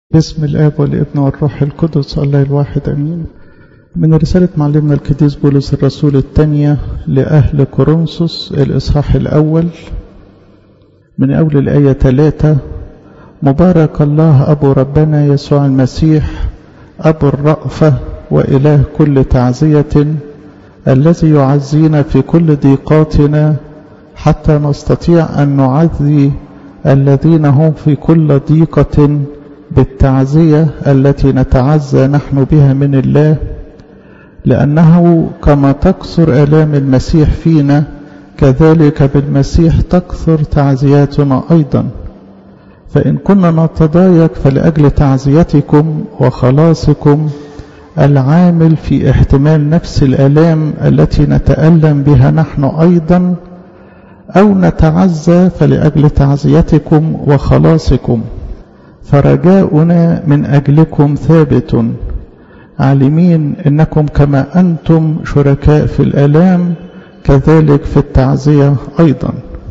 باسم الآب والابن والروح القدس الله الواحد أمين من رسالة معلمنا القديس بولس الرسول الثانية لأهل كورنثوس الإصحاح الأول من أول الآية ثلاثة مبارك الله أبو ربنا يسوع المسيح أبو الرأفة وإله كل تعزية الذي يعزينا في كل ضيقاتنا حتى نستطيع أن نعزي الذين هم في كل ضيقة بالتعزية التي نتعزى نحن بها من الله لأنه كما تكثر آلام المسيح فينا كذلك بالمسيح تكثر تعزياتنا أيضا فإن كنا نتضايق فلأجل تعزيتكم وخلاصكم العامل في احتمال نفس الآلام التي نتألم بها نحن أيضا أو نتعزى فلأجل تعزيتكم وخلاصكم فرجاؤنا من أجلكم ثابت عالمين إنكم كما أنتم شركاء في الآلام كذلك في التعزية أيضا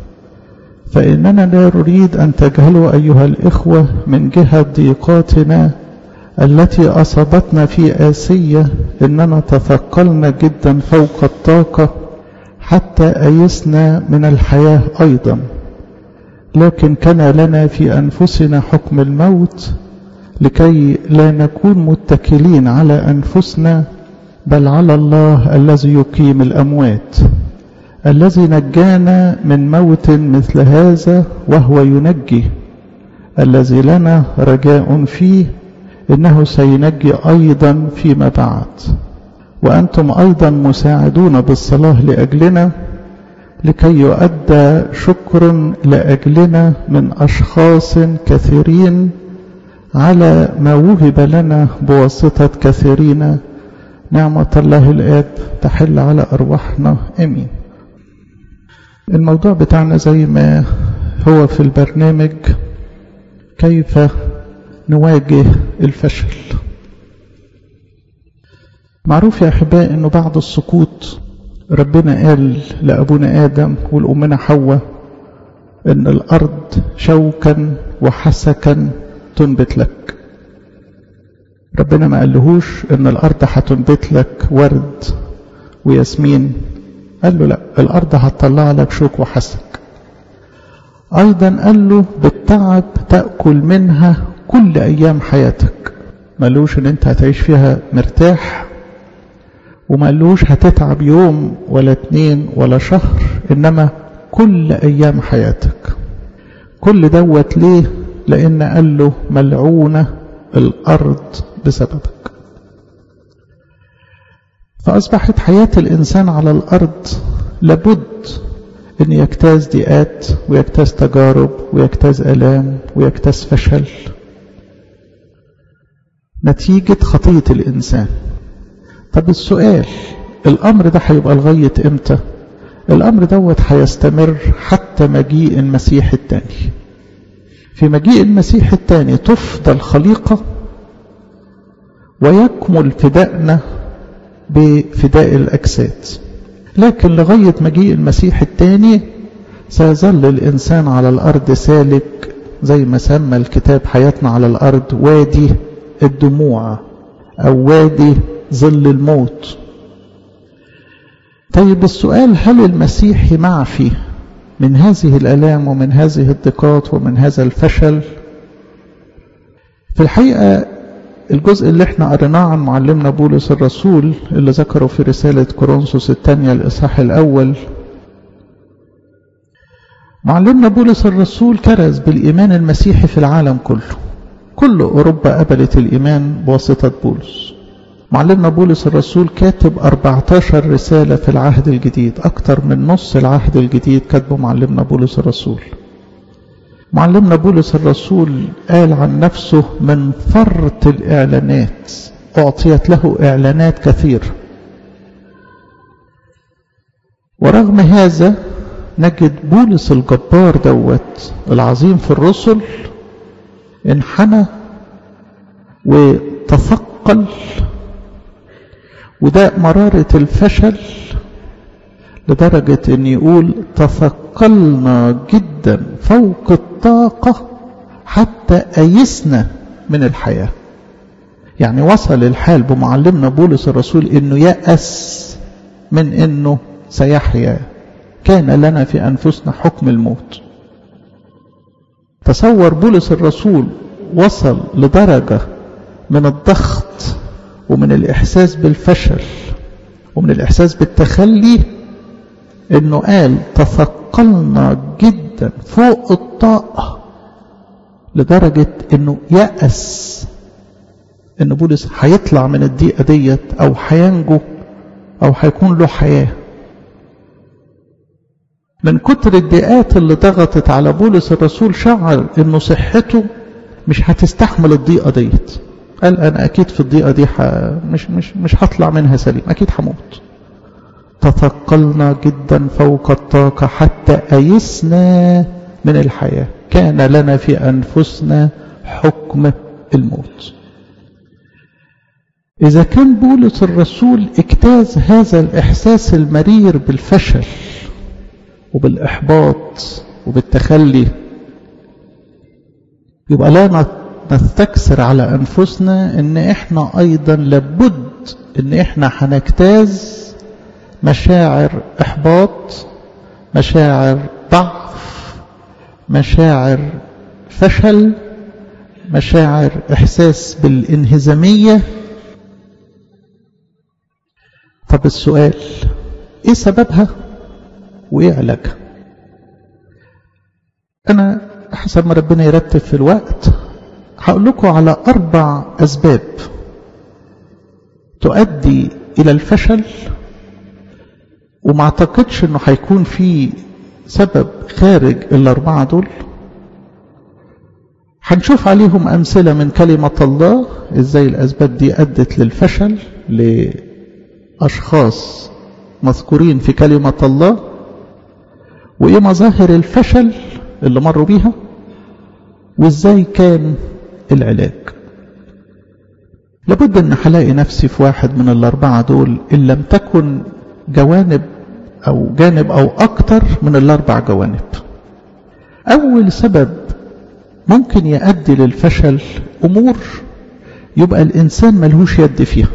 فإننا لا نريد أن تجهلوا أيها الإخوة من جهة ضيقاتنا التي أصابتنا في آسية إننا تثقلنا جدا فوق الطاقة حتى أيسنا من الحياة أيضا لكن كان لنا في أنفسنا حكم الموت لكي لا نكون متكلين على أنفسنا بل على الله الذي يقيم الأموات الذي نجانا من موت مثل هذا وهو ينجي الذي لنا رجاء فيه إنه سينجي أيضا فيما بعد وأنتم أيضا مساعدون بالصلاة لأجلنا لكي يؤدى شكر لأجلنا من أشخاص كثيرين على ما وهب لنا بواسطة كثيرين نعمة الله الآب تحل على أرواحنا أمين الموضوع بتاعنا زي ما هو في البرنامج كيف نواجه الفشل معروف يا أحبائي أنه بعد السقوط ربنا قال لأبونا آدم والأمنا حواء إن الأرض شوكا وحسكا تنبت لك ربنا ما قالهوش إن الأرض هتنبت لك ورد وياسمين قال له لا الأرض هتطلع لك شوك وحسك أيضا قال له بالتعب تأكل منها كل أيام حياتك ما قالوش إن أنت هتعيش فيها مرتاح وما قالوش هتتعب يوم ولا اتنين ولا شهر إنما كل أيام حياتك كل دوت ليه لأن قال له ملعونة الأرض بسببك فأصبحت حياة الإنسان على الأرض لابد أن يجتاز ضيقات ويجتاز تجارب ويجتاز آلام ويجتاز فشل نتيجة خطية الإنسان طب السؤال الأمر ده هيبقى لغاية إمتى الأمر دوت هيستمر حتى مجيء المسيح الثاني في مجيء المسيح الثاني تفضى الخليقة ويكمل فدائنا بفداء الأجساد لكن لغاية مجيء المسيح الثاني سيظل الإنسان على الأرض سالك زي ما سمى الكتاب حياتنا على الأرض وادي الدموع أو وادي ظل الموت طيب السؤال هل المسيح معفي من هذه الآلام ومن هذه الضيقات ومن هذا الفشل في الحقيقة الجزء اللي احنا قريناه عن معلمنا بولس الرسول اللي ذكره في رسالة كورنثوس الثانية الإصحاح الأول معلمنا بولس الرسول كرز بالإيمان المسيحي في العالم كله كل أوروبا قبلت الإيمان بواسطة بولس معلمنا بولس الرسول كاتب 14 رسالة في العهد الجديد أكتر من نص العهد الجديد كاتبه معلمنا بولس الرسول معلمنا بولس الرسول قال عن نفسه من فرط الإعلانات أعطيت له إعلانات كثير ورغم هذا نجد بولس الجبار دوت العظيم في الرسل انحنى وتثقل وده مرارة الفشل لدرجة ان يقول تثقلنا جدا فوق الطاقة حتى أيسنا من الحياة يعني وصل الحال بمعلمنا بولس الرسول انه يأس من انه سيحيا كان لنا في انفسنا حكم الموت تصور بولس الرسول وصل لدرجة من الضغط ومن الإحساس بالفشل ومن الإحساس بالتخلي إنه قال تثقلنا جدا فوق الطاقة لدرجة إنه يأس إن بولس هيطلع من الضيقة ديت أو هينجو أو هيكون له حياة من كتر الضيقات اللي ضغطت على بولس الرسول شعر إنه صحته مش هتستحمل الضيقة ديت قال أنا أكيد في الضيقة دي ح... مش, مش, مش هطلع منها سليم أكيد هموت تثقلنا جدا فوق الطاقة حتى أيسنا من الحياة كان لنا في أنفسنا حكم الموت إذا كان بولس الرسول اجتاز هذا الإحساس المرير بالفشل وبالإحباط وبالتخلي يبقى لا نستكثر على أنفسنا إن إحنا أيضا لابد إن إحنا هنجتاز مشاعر إحباط مشاعر ضعف مشاعر فشل مشاعر إحساس بالانهزامية طب السؤال إيه سببها وإيه علاجها أنا حسب ما ربنا يرتب في الوقت هقول لكم على أربع أسباب تؤدي إلى الفشل وما اعتقدش انه هيكون في سبب خارج الاربعه دول هنشوف عليهم امثله من كلمه الله ازاي الاسباب دي ادت للفشل لاشخاص مذكورين في كلمه الله وايه مظاهر الفشل اللي مروا بيها وازاي كان العلاج لابد ان هلاقي نفسي في واحد من الاربعه دول ان لم تكن جوانب أو جانب أو أكتر من الأربع جوانب أول سبب ممكن يؤدي للفشل أمور يبقى الإنسان ملهوش يد فيها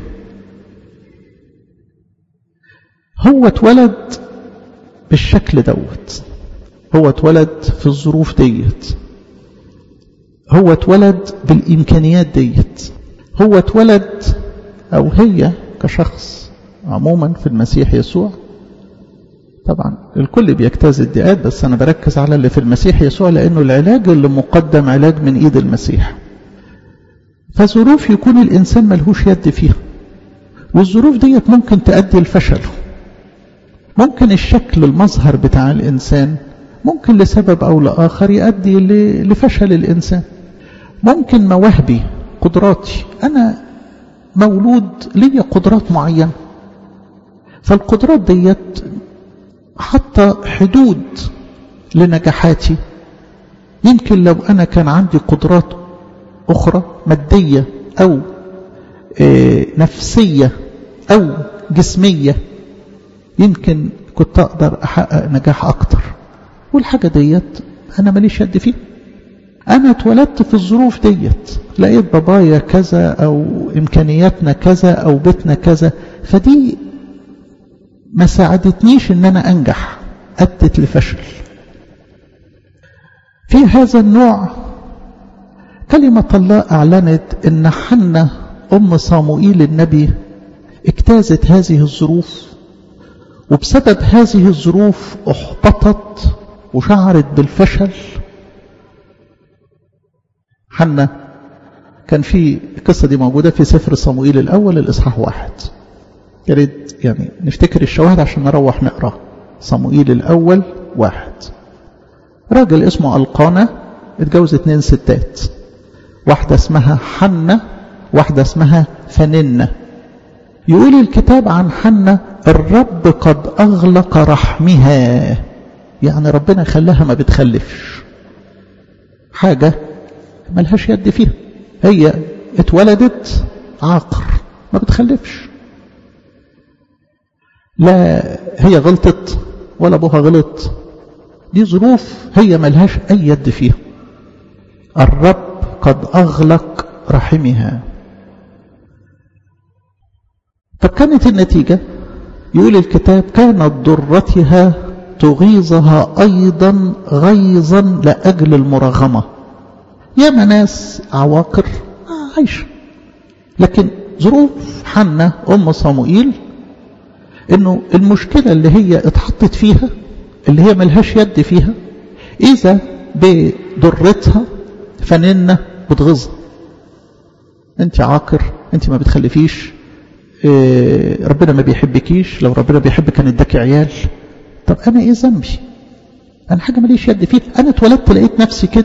هو اتولد بالشكل دوت هو اتولد في الظروف ديت هو اتولد بالإمكانيات ديت هو اتولد أو هي كشخص عموما في المسيح يسوع طبعا الكل بيجتاز الدقات بس أنا بركز على اللي في المسيح يسوع لأنه العلاج اللي مقدم علاج من إيد المسيح فظروف يكون الإنسان ملهوش يد فيها والظروف ديت ممكن تؤدي لفشله ممكن الشكل المظهر بتاع الإنسان ممكن لسبب أو لآخر يؤدي لفشل الإنسان ممكن مواهبي قدراتي أنا مولود لي قدرات معينة فالقدرات ديت حتى حدود لنجاحاتي يمكن لو أنا كان عندي قدرات أخرى مادية أو نفسية أو جسمية يمكن كنت أقدر أحقق نجاح أكتر والحاجة ديت أنا ماليش يد فيها أنا اتولدت في الظروف ديت لقيت بابايا كذا أو إمكانياتنا كذا أو بيتنا كذا فدي ما ساعدتنيش إن أنا أنجح أدت لفشل في هذا النوع كلمة الله أعلنت إن حنة أم صاموئيل النبي اجتازت هذه الظروف وبسبب هذه الظروف احبطت وشعرت بالفشل حنة كان في القصة دي موجودة في سفر صموئيل الأول الإصحاح واحد يا ريت يعني نفتكر الشواهد عشان نروح نقرأ صموئيل الأول واحد راجل اسمه القانة اتجوز اتنين ستات واحدة اسمها حنة واحدة اسمها فننة يقول الكتاب عن حنة الرب قد أغلق رحمها يعني ربنا خلاها ما بتخلفش حاجة ملهاش يد فيها هي اتولدت عاقر ما بتخلفش لا هي غلطت ولا ابوها غلط دي ظروف هي ملهاش اي يد فيها الرب قد اغلق رحمها طب كانت النتيجة يقول الكتاب كانت ضرتها تغيظها أيضا غيظا لأجل المراغمة ياما ناس عواقر عايشة لكن ظروف حنة أم صموئيل انه المشكلة اللي هي اتحطت فيها اللي هي ملهاش يد فيها اذا بضرتها فننة بتغيظها انت عاقر انت ما بتخلفيش اه ربنا ما بيحبكيش لو ربنا بيحبك كان اداكي عيال طب انا ايه ذنبي انا حاجة ماليش يد فيها انا اتولدت لقيت نفسي كده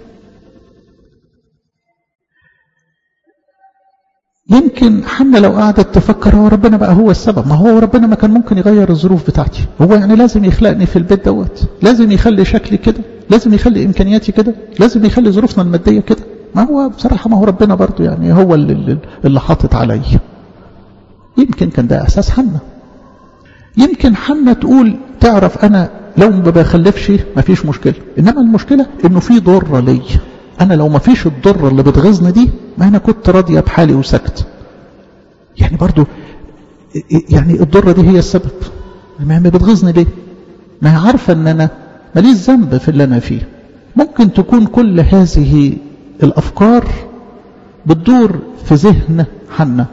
يمكن حنا لو قعدت تفكر هو ربنا بقى هو السبب ما هو ربنا ما كان ممكن يغير الظروف بتاعتي هو يعني لازم يخلقني في البيت دوت لازم يخلي شكلي كده لازم يخلي امكانياتي كده لازم يخلي ظروفنا الماديه كده ما هو بصراحه ما هو ربنا برضو يعني هو اللي, اللي حاطط عليا يمكن كان ده اساس حنا يمكن حنا تقول تعرف انا لو ما بخلفش ما فيش مشكله انما المشكله انه في ضره ليا انا لو ما فيش الضره اللي بتغيظني دي ما انا كنت راضيه بحالي وسكت يعني برضو يعني الضره دي هي السبب ما هي بتغيظني ليه ما هي عارفه ان انا ماليش ذنب في اللي انا فيه ممكن تكون كل هذه الافكار بتدور في ذهن حنا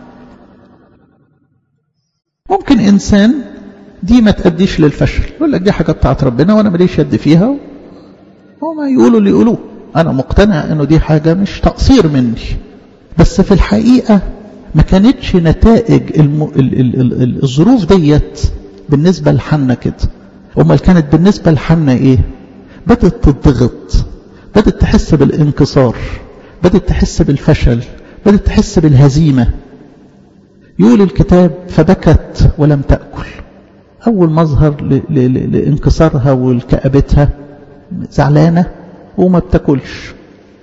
ممكن انسان دي ما تأديش للفشل يقول لك دي حاجه بتاعت ربنا وانا ماليش يد فيها وما يقولوا اللي يقولوه أنا مقتنع أنه دي حاجة مش تقصير مني بس في الحقيقة ما كانتش نتائج الم... ال... ال... ال... الظروف ديت بالنسبة لحنا كده أمال كانت بالنسبة لحنا إيه بدأت تضغط بدأت تحس بالانكسار بدأت تحس بالفشل بدأت تحس بالهزيمة يقول الكتاب فبكت ولم تأكل أول مظهر ل... ل... لانكسارها والكآبتها زعلانة وما بتاكلش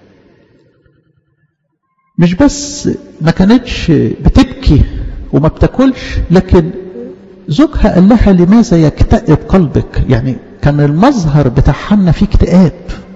مش بس ما كانتش بتبكي وما بتاكلش لكن زوجها قال لها لماذا يكتئب قلبك يعني كان المظهر بتاع حنا فيه اكتئاب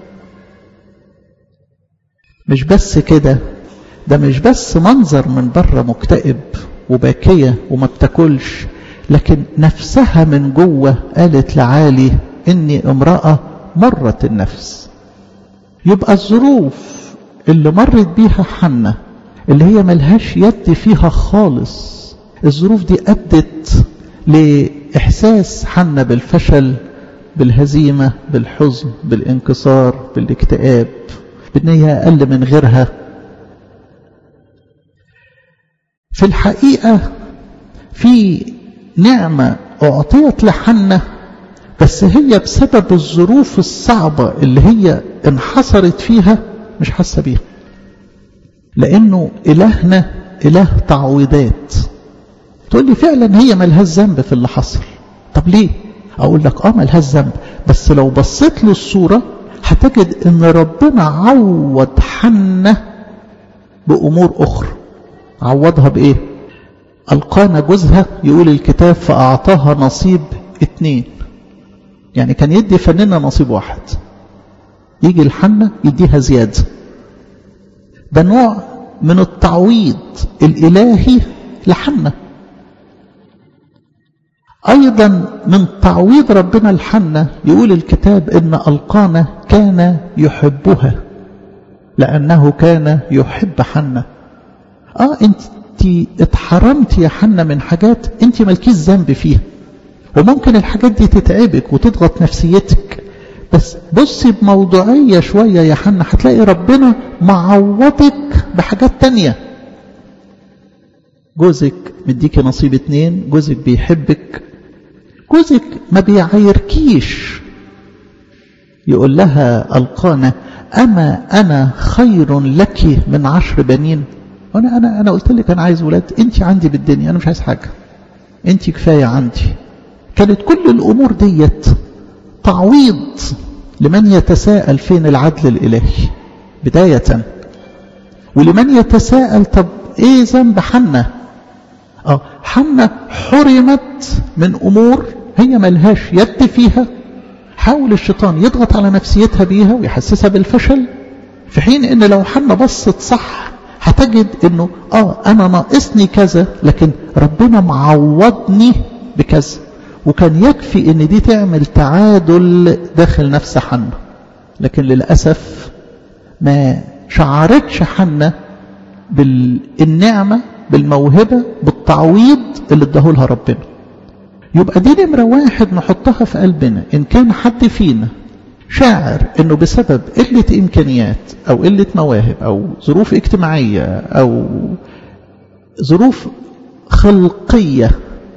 مش بس كده ده مش بس منظر من بره مكتئب وباكية وما بتاكلش لكن نفسها من جوه قالت لعالي اني امرأة مرت النفس يبقى الظروف اللي مرت بيها حنة اللي هي ملهاش يد فيها خالص الظروف دي أدت لإحساس حنة بالفشل بالهزيمة بالحزن بالانكسار بالاكتئاب بأن هي أقل من غيرها في الحقيقة في نعمة أعطيت لحنة بس هي بسبب الظروف الصعبة اللي هي انحصرت فيها مش حاسة بيها لأنه إلهنا إله تعويضات تقول لي فعلا هي ملهاش ذنب في اللي حصل طب ليه أقول لك آه ملهاش ذنب بس لو بصيت للصورة هتجد إن ربنا عوض حنة بأمور أخرى عوضها بإيه ألقانا جوزها يقول الكتاب فأعطاها نصيب اتنين يعني كان يدي فنانة نصيب واحد يجي الحنة يديها زيادة ده نوع من التعويض الإلهي لحنة أيضا من تعويض ربنا الحنة يقول الكتاب إن ألقانا كان يحبها لأنه كان يحب حنة آه أنت اتحرمت يا حنة من حاجات أنت مالكيش ذنب فيها وممكن الحاجات دي تتعبك وتضغط نفسيتك بس بصي بموضوعية شوية يا حنة هتلاقي ربنا معوضك بحاجات تانية جوزك مديكي نصيب اتنين جوزك بيحبك جوزك ما بيعايركيش يقول لها القانا أما أنا خير لك من عشر بنين أنا أنا أنا قلت لك أنا عايز ولاد أنت عندي بالدنيا أنا مش عايز حاجة أنت كفاية عندي كانت كل الأمور ديت تعويض لمن يتساءل فين العدل الإلهي بداية ولمن يتساءل طب إيه ذنب حنة آه حنة حرمت من أمور هي ملهاش يد فيها حاول الشيطان يضغط على نفسيتها بيها ويحسسها بالفشل في حين ان لو حنة بصت صح هتجد انه اه انا ناقصني كذا لكن ربنا معوضني بكذا وكان يكفي ان دي تعمل تعادل داخل نفس حنة لكن للأسف ما شعرتش حنة بالنعمة بالموهبة بالتعويض اللي اداهولها ربنا يبقى دي نمرة واحد نحطها في قلبنا إن كان حد فينا شاعر انه بسبب قلة امكانيات او قلة مواهب او ظروف اجتماعية او ظروف خلقية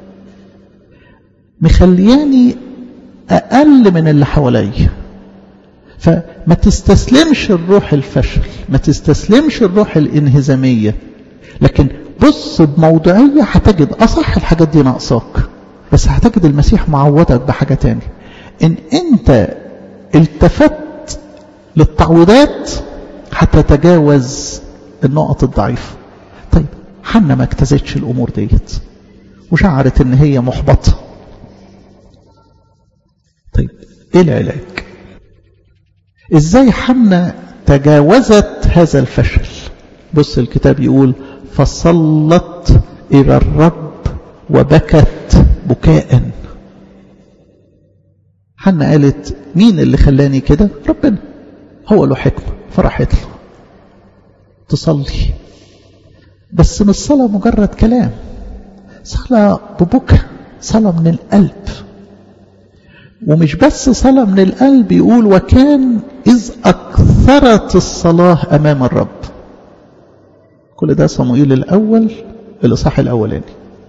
مخلياني اقل من اللي حواليا فما تستسلمش الروح الفشل ما تستسلمش الروح الانهزامية لكن بص بموضوعية هتجد اصح الحاجات دي ناقصاك بس هتجد المسيح معوضك بحاجة تاني ان انت التفت للتعويضات حتى تجاوز النقط الضعيفة طيب حنا ما اجتازتش الأمور ديت وشعرت ان هي محبطة طيب ايه العلاج ازاي حنا تجاوزت هذا الفشل بص الكتاب يقول فصلت الى الرب وبكت بكاء حنا قالت مين اللي خلاني كده ربنا هو له حكمة فرحت له تصلي بس مش صلاة مجرد كلام صلاة ببكى صلاة من القلب ومش بس صلاة من القلب يقول وكان إذ أكثرت الصلاة أمام الرب كل ده صموئيل الأول الإصحاح الأولاني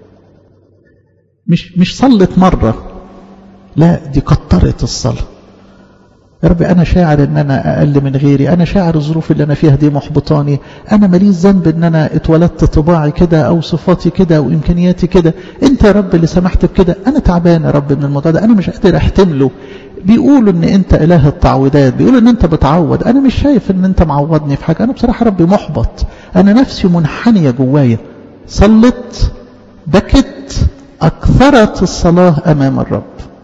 مش مش صلت مرة لا دي كترت الصلاة يا ربي أنا شاعر أن أنا أقل من غيري أنا شاعر الظروف اللي أنا فيها دي محبطاني أنا ماليش ذنب أن أنا اتولدت طباعي كده أو صفاتي كده أو إمكانياتي كده أنت يا رب اللي سمحت بكده أنا تعبان يا رب من الموضوع ده أنا مش قادر أحتمله بيقولوا أن أنت إله التعويضات بيقولوا أن أنت بتعوض أنا مش شايف أن أنت معوضني في حاجة أنا بصراحة ربي محبط أنا نفسي منحنية جوايا صلت بكت أكثرت الصلاة أمام الرب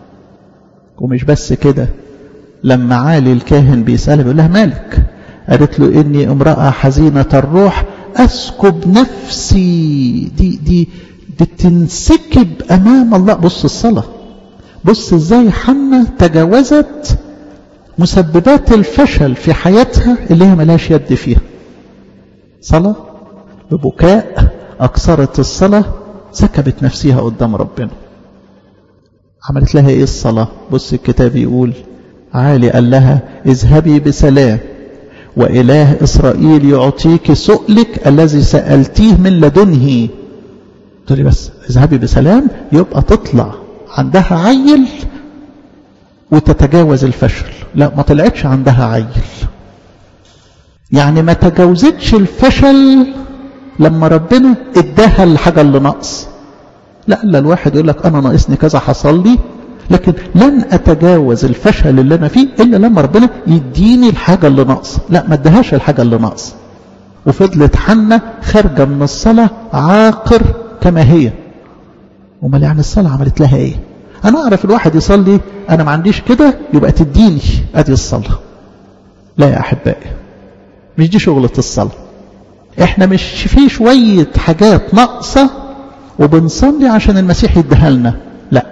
ومش بس كده لما عالي الكاهن بيسألها بيقول لها مالك قالت له إني امرأة حزينة الروح أسكب نفسي دي دي بتنسكب أمام الله بص الصلاة بص ازاي حنة تجاوزت مسببات الفشل في حياتها اللي هي ملاش يد فيها صلاة ببكاء أكثرت الصلاة سكبت نفسها قدام ربنا عملت لها ايه الصلاة بص الكتاب يقول عالي قال لها اذهبي بسلام وإله إسرائيل يعطيك سؤلك الذي سألتيه من لدنه تقولي بس اذهبي بسلام يبقى تطلع عندها عيل وتتجاوز الفشل لا ما طلعتش عندها عيل يعني ما تجاوزتش الفشل لما ربنا اداها الحاجة اللي ناقص لا لا الواحد يقول لك أنا ناقصني كذا حصل لي لكن لن أتجاوز الفشل اللي أنا فيه إلا لما ربنا يديني الحاجة اللي ناقصة لا ما ادهاش الحاجة اللي ناقصة وفضلت حنة خارجة من الصلاة عاقر كما هي امال يعني الصلاة عملت لها ايه انا اعرف الواحد يصلي انا ما عنديش كده يبقى تديني ادي الصلاة لا يا احبائي مش دي شغلة الصلاة احنا مش في شوية حاجات ناقصة وبنصلي عشان المسيح يديها لنا لا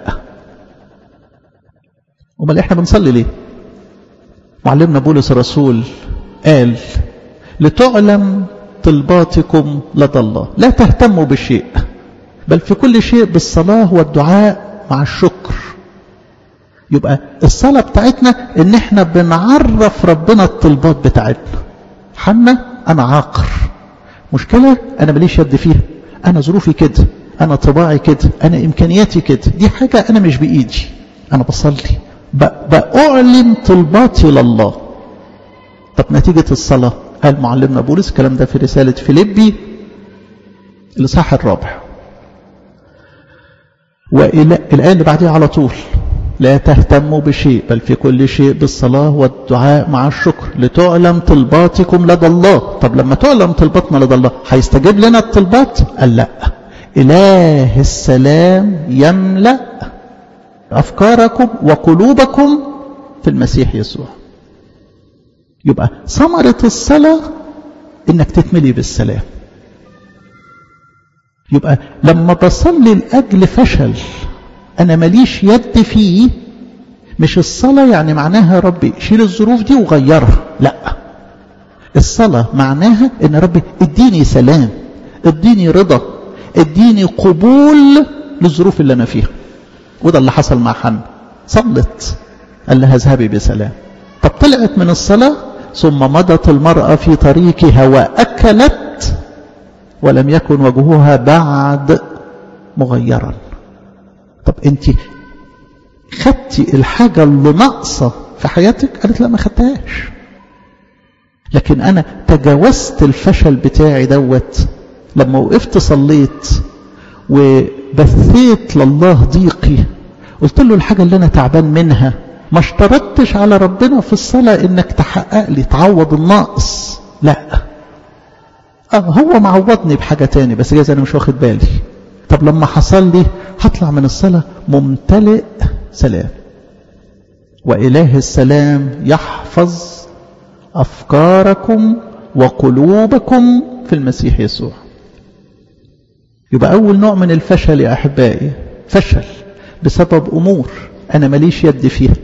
امال احنا بنصلي ليه معلمنا بولس الرسول قال لتعلم طلباتكم لدى الله لا تهتموا بالشيء بل في كل شيء بالصلاة والدعاء مع الشكر يبقى الصلاة بتاعتنا ان احنا بنعرف ربنا الطلبات بتاعتنا حنا انا عاقر مشكلة انا ماليش يد فيها انا ظروفي كده انا طباعي كده انا امكانياتي كده دي حاجة انا مش بايدي انا بصلي بأعلن طلباتي لله طب نتيجة الصلاة قال معلمنا بولس الكلام ده في رسالة فيليبي الإصحاح الرابع والآية اللي بعدها على طول لا تهتموا بشيء بل في كل شيء بالصلاة والدعاء مع الشكر لتعلم طلباتكم لدى الله طب لما تعلم طلباتنا لدى الله هيستجيب لنا الطلبات قال لا إله السلام يملأ أفكاركم وقلوبكم في المسيح يسوع يبقى ثمرة الصلاة إنك تتملي بالسلام يبقى لما بصلي لأجل فشل أنا ماليش يد فيه مش الصلاة يعني معناها ربي شيل الظروف دي وغيرها لا الصلاة معناها ان ربي اديني سلام اديني رضا اديني قبول للظروف اللي انا فيها وده اللي حصل مع حنا صلت قال لها اذهبي بسلام طب طلعت من الصلاة ثم مضت المرأة في طريقها وأكلت ولم يكن وجهها بعد مغيرا طب انت خدتي الحاجة اللي ناقصة في حياتك قالت لا ما خدتهاش لكن أنا تجاوزت الفشل بتاعي دوت لما وقفت صليت وبثيت لله ضيقي قلت له الحاجة اللي أنا تعبان منها ما اشترطتش على ربنا في الصلاة إنك تحقق لي تعوض الناقص لا آه هو معوضني بحاجة تاني بس جايز أنا مش واخد بالي طب لما حصل لي هطلع من الصلاة ممتلئ سلام وإله السلام يحفظ أفكاركم وقلوبكم في المسيح يسوع يبقى أول نوع من الفشل يا أحبائي فشل بسبب أمور أنا ماليش يد فيها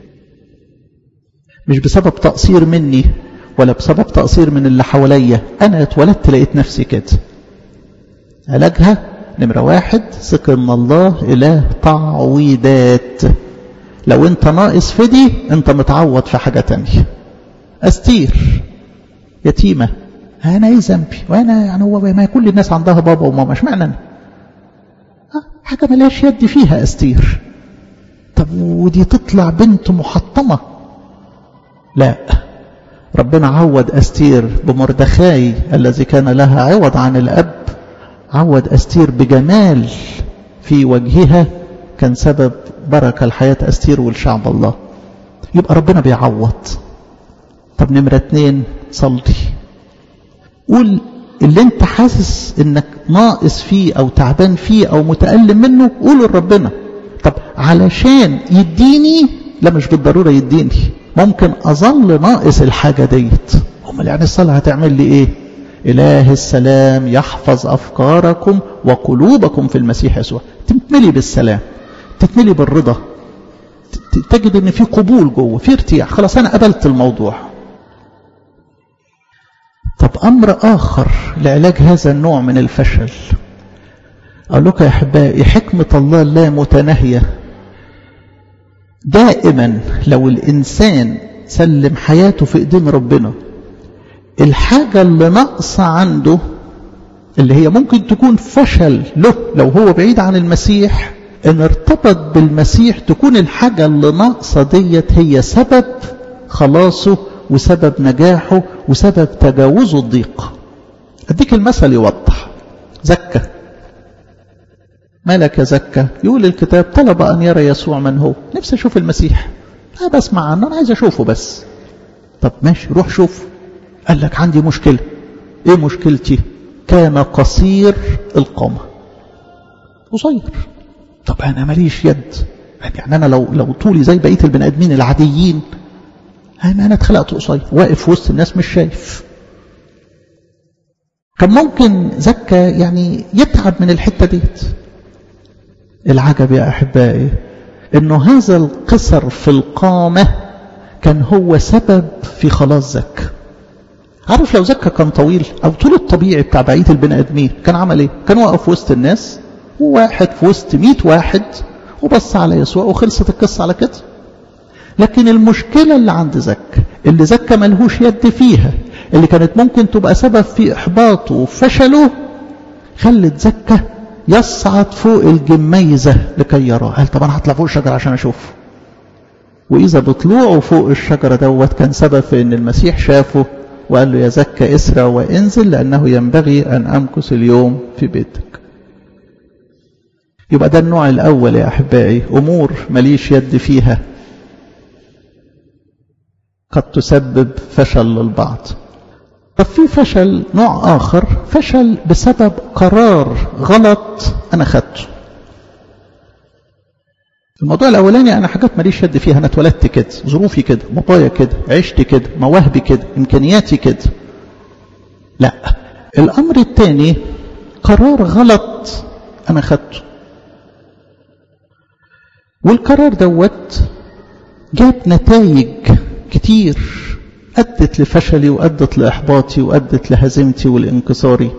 مش بسبب تقصير مني ولا بسبب تقصير من اللي حواليا أنا اتولدت لقيت نفسي كده علاجها نمرة واحد ثق ان الله إله تعويضات لو انت ناقص في دي انت متعوض في حاجة تانية أستير يتيمة أنا إيه ذنبي وأنا يعني هو ما كل الناس عندها بابا وماما اشمعنى أنا حاجة ملاش يد فيها أستير طب ودي تطلع بنت محطمة لا ربنا عوض أستير بمردخاي الذي كان لها عوض عن الأب عوض أستير بجمال في وجهها كان سبب بركة الحياة أستير والشعب الله يبقى ربنا بيعوض طب نمرة اتنين صلي قول اللي انت حاسس انك ناقص فيه او تعبان فيه او متألم منه قوله لربنا طب علشان يديني لا مش بالضرورة يديني ممكن اظل ناقص الحاجة ديت امال يعني الصلاة هتعمل لي ايه اله السلام يحفظ افكاركم وقلوبكم في المسيح يسوع تتملي بالسلام تتملي بالرضا تجد ان في قبول جوه في ارتياح خلاص انا قبلت الموضوع طب أمر آخر لعلاج هذا النوع من الفشل أقول لك يا أحبائي حكمة الله لا متناهية دائما لو الإنسان سلم حياته في إيدين ربنا الحاجة اللي ناقصة عنده اللي هي ممكن تكون فشل له لو هو بعيد عن المسيح ان ارتبط بالمسيح تكون الحاجة اللي ناقصة ديت هي سبب خلاصه وسبب نجاحه وسبب تجاوزه الضيق أديك المثل يوضح زكى مالك يا زكى يقول الكتاب طلب أن يرى يسوع من هو نفسي أشوف المسيح أنا بسمع عنه أنا عايز أشوفه بس طب ماشي روح شوف قال لك عندي مشكلة إيه مشكلتي كان قصير القامة قصير طب أنا ماليش يد يعني أنا لو لو طولي زي بقية البني آدمين العاديين أنا اتخلقت قصير واقف في وسط الناس مش شايف كان ممكن زكا يعني يتعب من الحتة ديت العجب يا أحبائي أنه هذا القصر في القامة كان هو سبب في خلاص زكا عارف لو زكا كان طويل أو طول الطبيعي بتاع بقية البني آدمين كان عمل إيه؟ كان واقف في وسط الناس وواحد في وسط مئة واحد وبص على يسوع وخلصت القصة على كده لكن المشكلة اللي عند زكا اللي زكا ملهوش يد فيها اللي كانت ممكن تبقى سبب في إحباطه وفشله خلت زكا يصعد فوق الجميزة لكي يراه قال طب أنا هطلع فوق الشجرة عشان أشوفه وإذا بطلوعه فوق الشجرة دوت كان سبب في أن المسيح شافه وقال له يا زكا اسرع وانزل لأنه ينبغي أن أمكث اليوم في بيتك يبقى ده النوع الأول يا أحبائي أمور مليش يد فيها قد تسبب فشل للبعض طب في فشل نوع آخر فشل بسبب قرار غلط أنا خدته الموضوع الأولاني أنا حاجات ماليش يد فيها أنا اتولدت كده ظروفي كده بابايا كده عشت كده مواهبي كده إمكانياتي كده لا الأمر الثاني قرار غلط أنا خدته والقرار دوت جاب نتائج كتير أدت لفشلي وأدت لإحباطي وأدت لهزيمتي والانكساري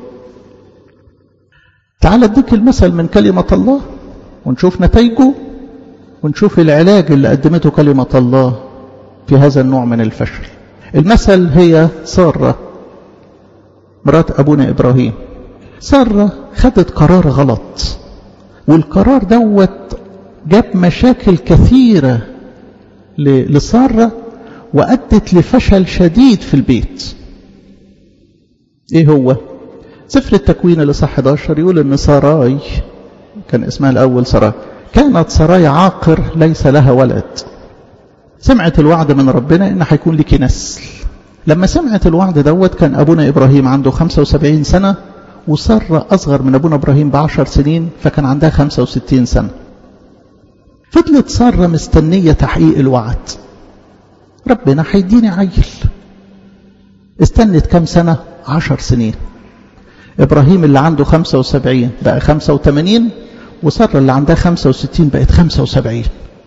تعال اديك المثل من كلمة الله ونشوف نتائجه ونشوف العلاج اللي قدمته كلمة الله في هذا النوع من الفشل المثل هي سارة مرات أبونا إبراهيم سارة خدت قرار غلط والقرار دوت جاب مشاكل كثيرة لسارة وأدت لفشل شديد في البيت إيه هو سفر التكوين اللي صح 11 يقول إن ساراي كان اسمها الأول سراي كانت سراي عاقر ليس لها ولد سمعت الوعد من ربنا إن هيكون لك نسل لما سمعت الوعد دوت كان أبونا إبراهيم عنده 75 سنة وسارة أصغر من أبونا إبراهيم بعشر سنين فكان عندها 65 سنة فضلت سارة مستنية تحقيق الوعد ربنا هيديني عيل استنت كم سنة عشر سنين إبراهيم اللي عنده 75 بقى 85 وسارة اللي عندها 65 بقت 75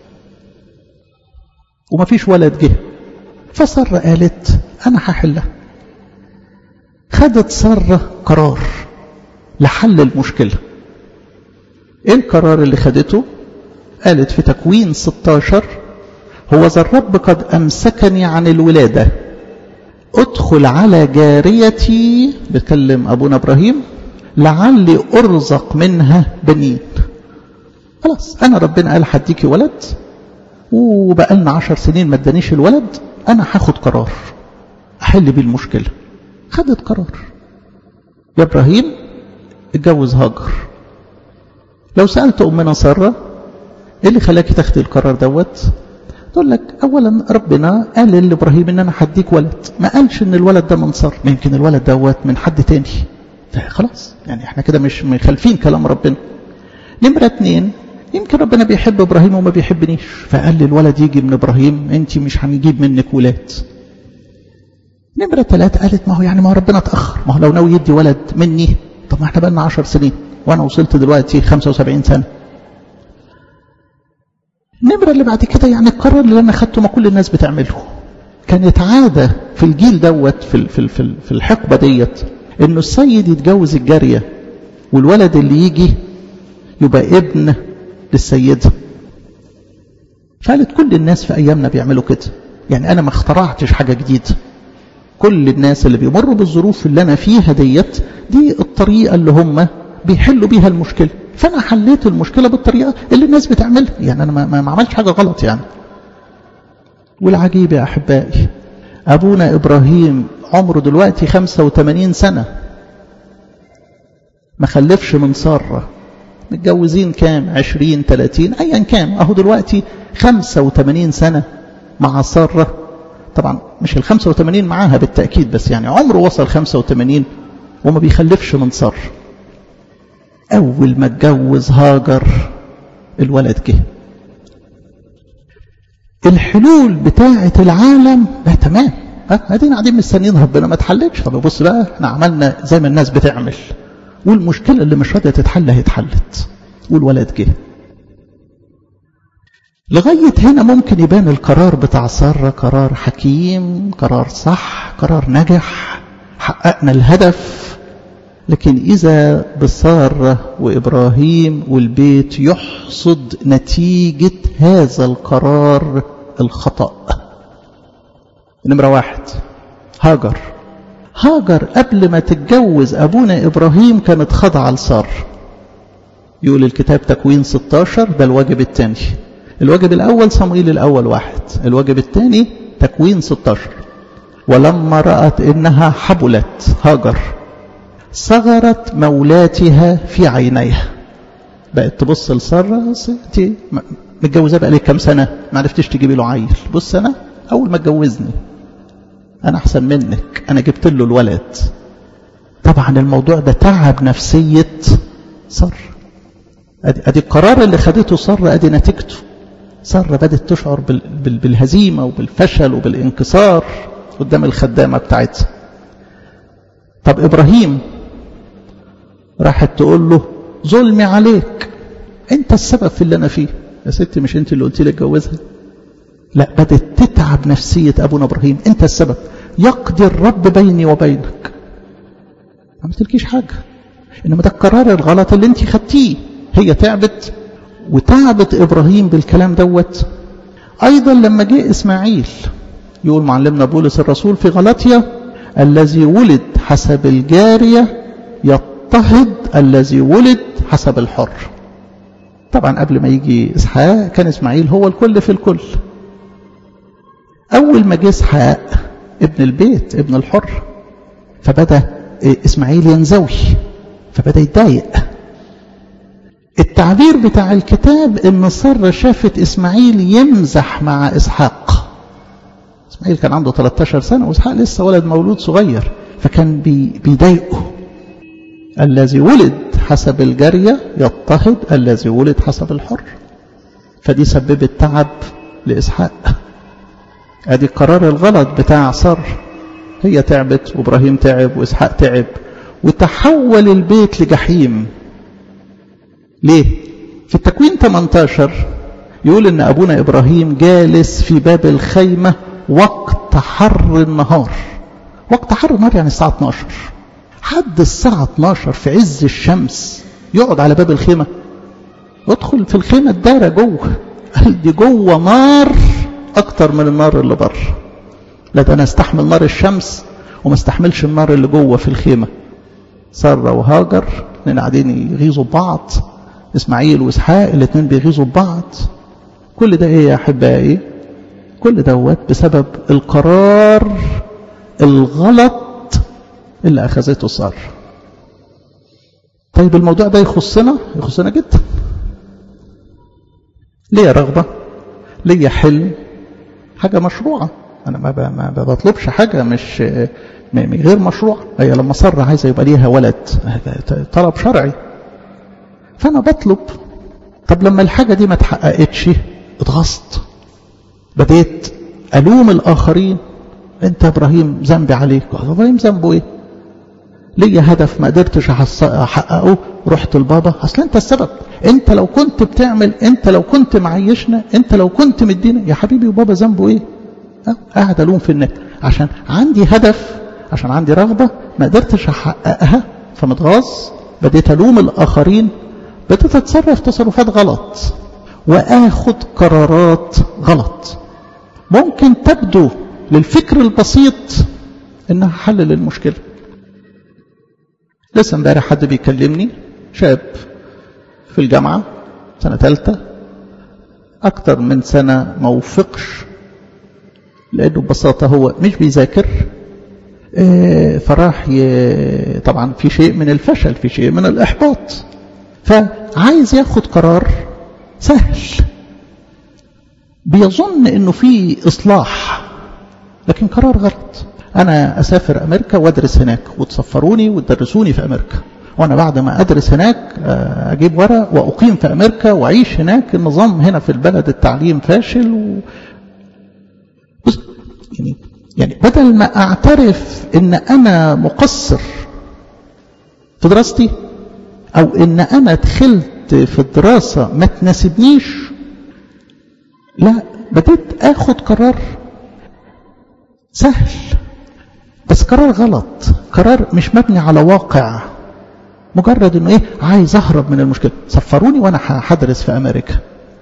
وما فيش ولد جه فسارة قالت أنا هحلها خدت سارة قرار لحل المشكلة ايه القرار اللي خدته قالت في تكوين 16 هو ذا الرب قد أمسكني عن الولادة ادخل على جاريتي بتكلم أبونا إبراهيم لعلي أرزق منها بنين خلاص أنا ربنا قال هديكي ولد وبقالنا عشر سنين ما ادانيش الولد أنا هاخد قرار أحل بيه المشكلة خدت قرار يا إبراهيم اتجوز هاجر لو سألت أمنا سارة ايه اللي خلاكي تاخدي القرار دوت تقول لك اولا ربنا قال لابراهيم ان انا هديك ولد ما قالش ان الولد ده من سارة يمكن الولد دوت من حد تاني خلاص يعني احنا كده مش مخالفين كلام ربنا نمرة اتنين يمكن ربنا بيحب ابراهيم وما بيحبنيش فقال لي الولد يجي من ابراهيم انت مش هنجيب منك ولاد نمرة ثلاثة قالت ما هو يعني ما هو ربنا اتأخر ما هو لو ناوي يدي ولد مني طب ما احنا بقالنا 10 سنين وانا وصلت دلوقتي 75 سنة النمرة اللي بعد كده يعني القرار اللي انا خدته ما كل الناس بتعمله كانت عادة في الجيل دوت في في في في الحقبة ديت انه السيد يتجوز الجارية والولد اللي يجي يبقى ابن للسيدة فقالت كل الناس في ايامنا بيعملوا كده يعني انا ما اخترعتش حاجة جديدة كل الناس اللي بيمروا بالظروف اللي انا فيها ديت دي الطريقة اللي هم بيحلوا بيها المشكلة فأنا حليت المشكلة بالطريقة اللي الناس بتعملها يعني أنا ما, ما عملتش حاجة غلط يعني والعجيب يا أحبائي أبونا إبراهيم عمره دلوقتي 85 سنة ما خلفش من سارة متجوزين كام 20 30 أيا كان أهو دلوقتي 85 سنة مع سارة طبعا مش ال 85 معاها بالتأكيد بس يعني عمره وصل 85 وما بيخلفش من سارة أول ما اتجوز هاجر الولد جه الحلول بتاعة العالم ده تمام ادينا قاعدين مستنيين ربنا ما اتحلتش طب بص بقى احنا عملنا زي ما الناس بتعمل والمشكلة اللي مش راضية تتحل هي اتحلت والولد جه لغاية هنا ممكن يبان القرار بتاع سارة قرار حكيم قرار صح قرار نجح حققنا الهدف لكن إذا بسارة وإبراهيم والبيت يحصد نتيجة هذا القرار الخطأ نمرة واحد هاجر هاجر قبل ما تتجوز أبونا إبراهيم كانت خاضعة لسار يقول الكتاب تكوين 16 ده الواجب الثاني الواجب الأول صموئيل الأول واحد الواجب الثاني تكوين 16 ولما رأت إنها حبلت هاجر صغرت مولاتها في عينيها بقت تبص لسارة انت متجوزة بقى لك كام سنة ما عرفتش تجيبي له عيل بص أنا أول ما اتجوزني أنا أحسن منك أنا جبت له الولد طبعا الموضوع ده تعب نفسية سارة أدي القرار اللي خدته سارة أدي نتيجته سارة بدأت تشعر بالهزيمة وبالفشل وبالانكسار قدام الخدامة بتاعتها طب إبراهيم راحت تقول له ظلمي عليك انت السبب في اللي انا فيه يا ستي مش انت اللي قلت لي اتجوزها لا بدت تتعب نفسية ابونا ابراهيم انت السبب يقضي الرب بيني وبينك ما عملتلكيش حاجة انما ده القرار الغلط اللي انت خدتيه هي تعبت وتعبت ابراهيم بالكلام دوت ايضا لما جه اسماعيل يقول معلمنا بولس الرسول في غلطية الذي ولد حسب الجارية يضطهد الذي ولد حسب الحر طبعا قبل ما يجي اسحاق كان اسماعيل هو الكل في الكل اول ما جه اسحاق ابن البيت ابن الحر فبدا اسماعيل ينزوي فبدا يتضايق التعبير بتاع الكتاب ان ساره شافت اسماعيل يمزح مع اسحاق اسماعيل كان عنده 13 سنه واسحاق لسه ولد مولود صغير فكان بي بيضايقه الذي ولد حسب الجارية يضطهد الذي ولد حسب الحر فدي سببت تعب لإسحاق ادي القرار الغلط بتاع سار هي تعبت وابراهيم تعب واسحاق تعب وتحول البيت لجحيم ليه في التكوين 18 يقول ان ابونا ابراهيم جالس في باب الخيمه وقت حر النهار وقت حر النهار يعني الساعه 12 حد الساعة 12 في عز الشمس يقعد على باب الخيمة ادخل في الخيمة الدارة جوه قال دي جوه نار أكتر من النار اللي بره لا ده أنا استحمل نار الشمس وما استحملش النار اللي جوه في الخيمة سارة وهاجر الاثنين قاعدين يغيظوا ببعض إسماعيل وإسحاق الاثنين بيغيظوا ببعض كل ده إيه يا أحبائي كل دوت بسبب القرار الغلط اللي أخذته سارة طيب الموضوع ده يخصنا يخصنا جدا ليه رغبة ليه حلم حاجة مشروعة أنا ما ما بطلبش حاجة مش غير مشروع هي لما سارة عايزة يبقى ليها ولد طلب شرعي فأنا بطلب طب لما الحاجة دي ما اتحققتش اتغصت بديت ألوم الآخرين أنت إبراهيم ذنبي عليك إبراهيم ذنبه إيه ليا هدف ما قدرتش احققه رحت لبابا اصل انت السبب انت لو كنت بتعمل انت لو كنت معيشنا انت لو كنت مدينا يا حبيبي وبابا ذنبه ايه قاعد الوم في النت عشان عندي هدف عشان عندي رغبه ما قدرتش احققها فمتغاظ بديت الوم الاخرين بديت اتصرف تصرفات غلط واخد قرارات غلط ممكن تبدو للفكر البسيط انها حل للمشكله لسه امبارح حد بيكلمني شاب في الجامعة سنة ثالثة أكتر من سنة ما وفقش لأنه ببساطة هو مش بيذاكر اه فراح ي... طبعا في شيء من الفشل في شيء من الإحباط فعايز ياخد قرار سهل بيظن انه في اصلاح لكن قرار غلط أنا أسافر أمريكا وأدرس هناك وتصفروني وتدرسوني في أمريكا وأنا بعد ما أدرس هناك أجيب ورق وأقيم في أمريكا وأعيش هناك النظام هنا في البلد التعليم فاشل و... بص يعني يعني بدل ما أعترف إن أنا مقصر في دراستي أو إن أنا دخلت في الدراسة ما تناسبنيش لا بديت آخد قرار سهل بس قرار غلط قرار مش مبني على واقع مجرد انه ايه عايز اهرب من المشكله سفروني وانا هدرس في امريكا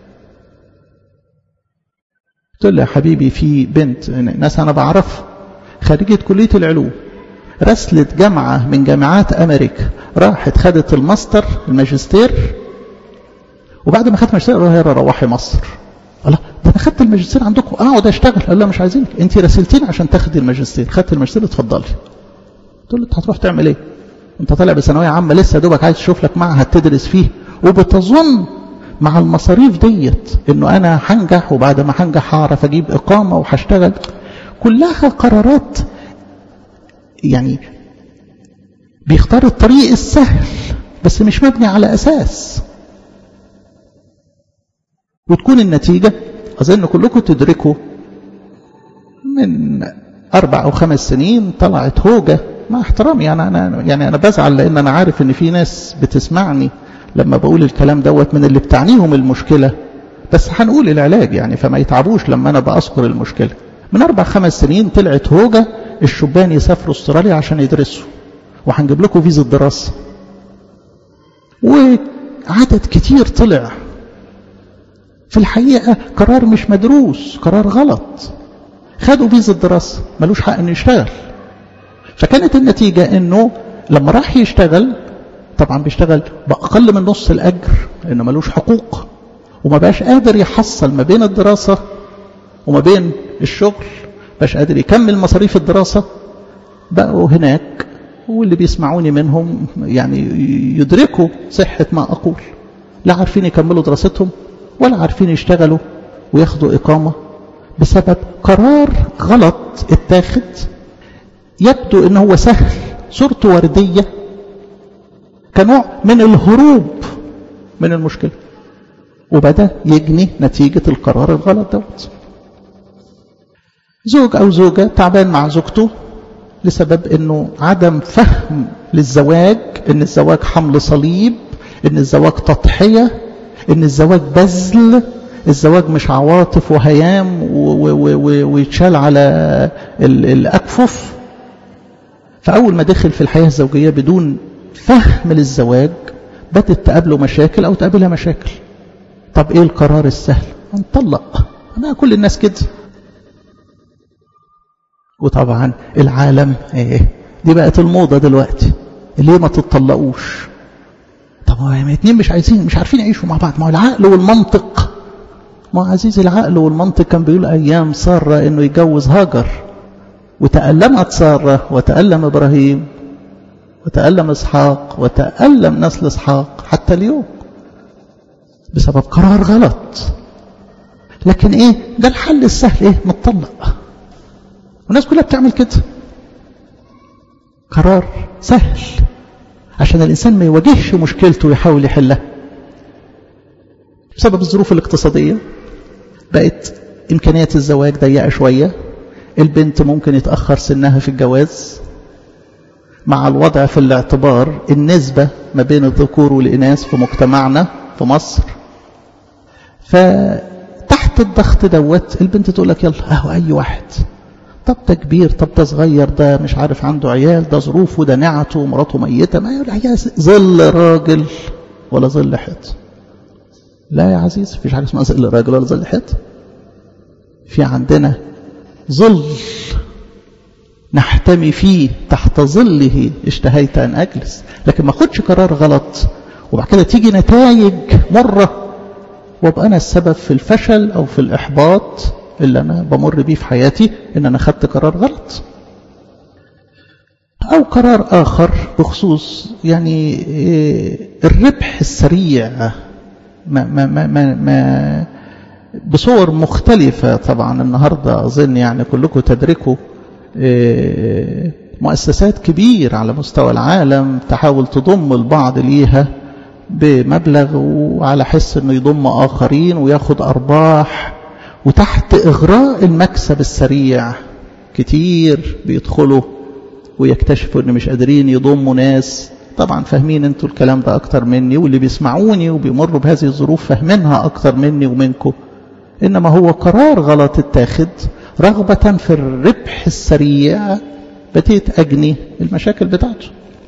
قلت له يا حبيبي في بنت ناس انا بعرفها خريجه كليه العلوم رسلت جامعه من جامعات امريكا راحت خدت الماستر الماجستير وبعد ما خدت الماجستير هي روحي مصر الله ده انا خدت الماجستير عندكم اقعد اشتغل قال لا مش عايزينك انت راسلتيني عشان تاخدي الماجستير خدت الماجستير اتفضلي قلت له انت هتروح تعمل ايه انت طالع بثانويه عامه لسه دوبك عايز تشوف لك معهد تدرس فيه وبتظن مع المصاريف ديت انه انا هنجح وبعد ما هنجح هعرف اجيب اقامه وهشتغل كلها قرارات يعني بيختار الطريق السهل بس مش مبني على اساس وتكون النتيجة أظن كلكم تدركوا من أربع أو خمس سنين طلعت هوجة مع احترامي يعني أنا يعني أنا بزعل لأن أنا عارف إن في ناس بتسمعني لما بقول الكلام دوت من اللي بتعنيهم المشكلة بس هنقول العلاج يعني فما يتعبوش لما أنا بأذكر المشكلة من أربع خمس سنين طلعت هوجة الشبان يسافروا استراليا عشان يدرسوا وهنجيب لكم فيزا دراسة وعدد كتير طلع في الحقيقة قرار مش مدروس قرار غلط خدوا فيزا دراسة ملوش حق انه يشتغل فكانت النتيجة انه لما راح يشتغل طبعا بيشتغل بأقل من نص الأجر لأنه ملوش حقوق وما بقاش قادر يحصل ما بين الدراسة وما بين الشغل بقاش قادر يكمل مصاريف الدراسة بقوا هناك واللي بيسمعوني منهم يعني يدركوا صحة ما أقول لا عارفين يكملوا دراستهم ولا عارفين يشتغلوا وياخدوا إقامة بسبب قرار غلط اتاخد يبدو ان هو سهل صورته وردية كنوع من الهروب من المشكلة وبدأ يجني نتيجة القرار الغلط دوت زوج أو زوجة تعبان مع زوجته لسبب انه عدم فهم للزواج ان الزواج حمل صليب ان الزواج تضحية ان الزواج بذل الزواج مش عواطف وهيام ويتشال على الأكفف فأول ما دخل في الحياة الزوجية بدون فهم للزواج بدت تقابله مشاكل أو تقابلها مشاكل طب إيه القرار السهل نطلق أنا كل الناس كده وطبعا العالم ايه دي بقت الموضة دلوقتي ليه ما تتطلقوش طب ما اتنين مش عايزين مش عارفين يعيشوا مع بعض ما هو العقل والمنطق ما عزيز العقل والمنطق كان بيقول أيام سارة إنه يتجوز هاجر وتألمت سارة وتألم إبراهيم وتألم إسحاق وتألم نسل إسحاق حتى اليوم بسبب قرار غلط لكن إيه ده الحل السهل إيه نتطلق والناس كلها بتعمل كده قرار سهل عشان الإنسان ما يواجهش مشكلته ويحاول يحلها بسبب الظروف الاقتصادية بقت إمكانيات الزواج ضيقة شوية البنت ممكن يتأخر سنها في الجواز مع الوضع في الاعتبار النسبة ما بين الذكور والإناث في مجتمعنا في مصر فتحت الضغط دوت البنت تقول لك يلا اهو أي واحد طب ده كبير طب ده صغير ده مش عارف عنده عيال ده ظروفه ده نعته ومراته ميتة ما يقول عيال ظل راجل ولا ظل حيط لا يا عزيز مفيش حاجة اسمها ظل راجل ولا ظل حيط في عندنا ظل نحتمي فيه تحت ظله اشتهيت أن أجلس لكن ما خدش قرار غلط وبعد كده تيجي نتائج مرة وابقى أنا السبب في الفشل أو في الإحباط اللي أنا بمر بيه في حياتي إن أنا خدت قرار غلط أو قرار آخر بخصوص يعني الربح السريع ما ما ما ما, ما بصور مختلفة طبعا النهاردة أظن يعني كلكم تدركوا مؤسسات كبير على مستوى العالم تحاول تضم البعض ليها بمبلغ وعلى حس انه يضم اخرين وياخد ارباح وتحت اغراء المكسب السريع كتير بيدخلوا ويكتشفوا ان مش قادرين يضموا ناس طبعا فاهمين انتوا الكلام ده اكتر مني واللي بيسمعوني وبيمروا بهذه الظروف فاهمينها اكتر مني ومنكم انما هو قرار غلط اتاخد رغبة في الربح السريع بديت أجني المشاكل بتاعته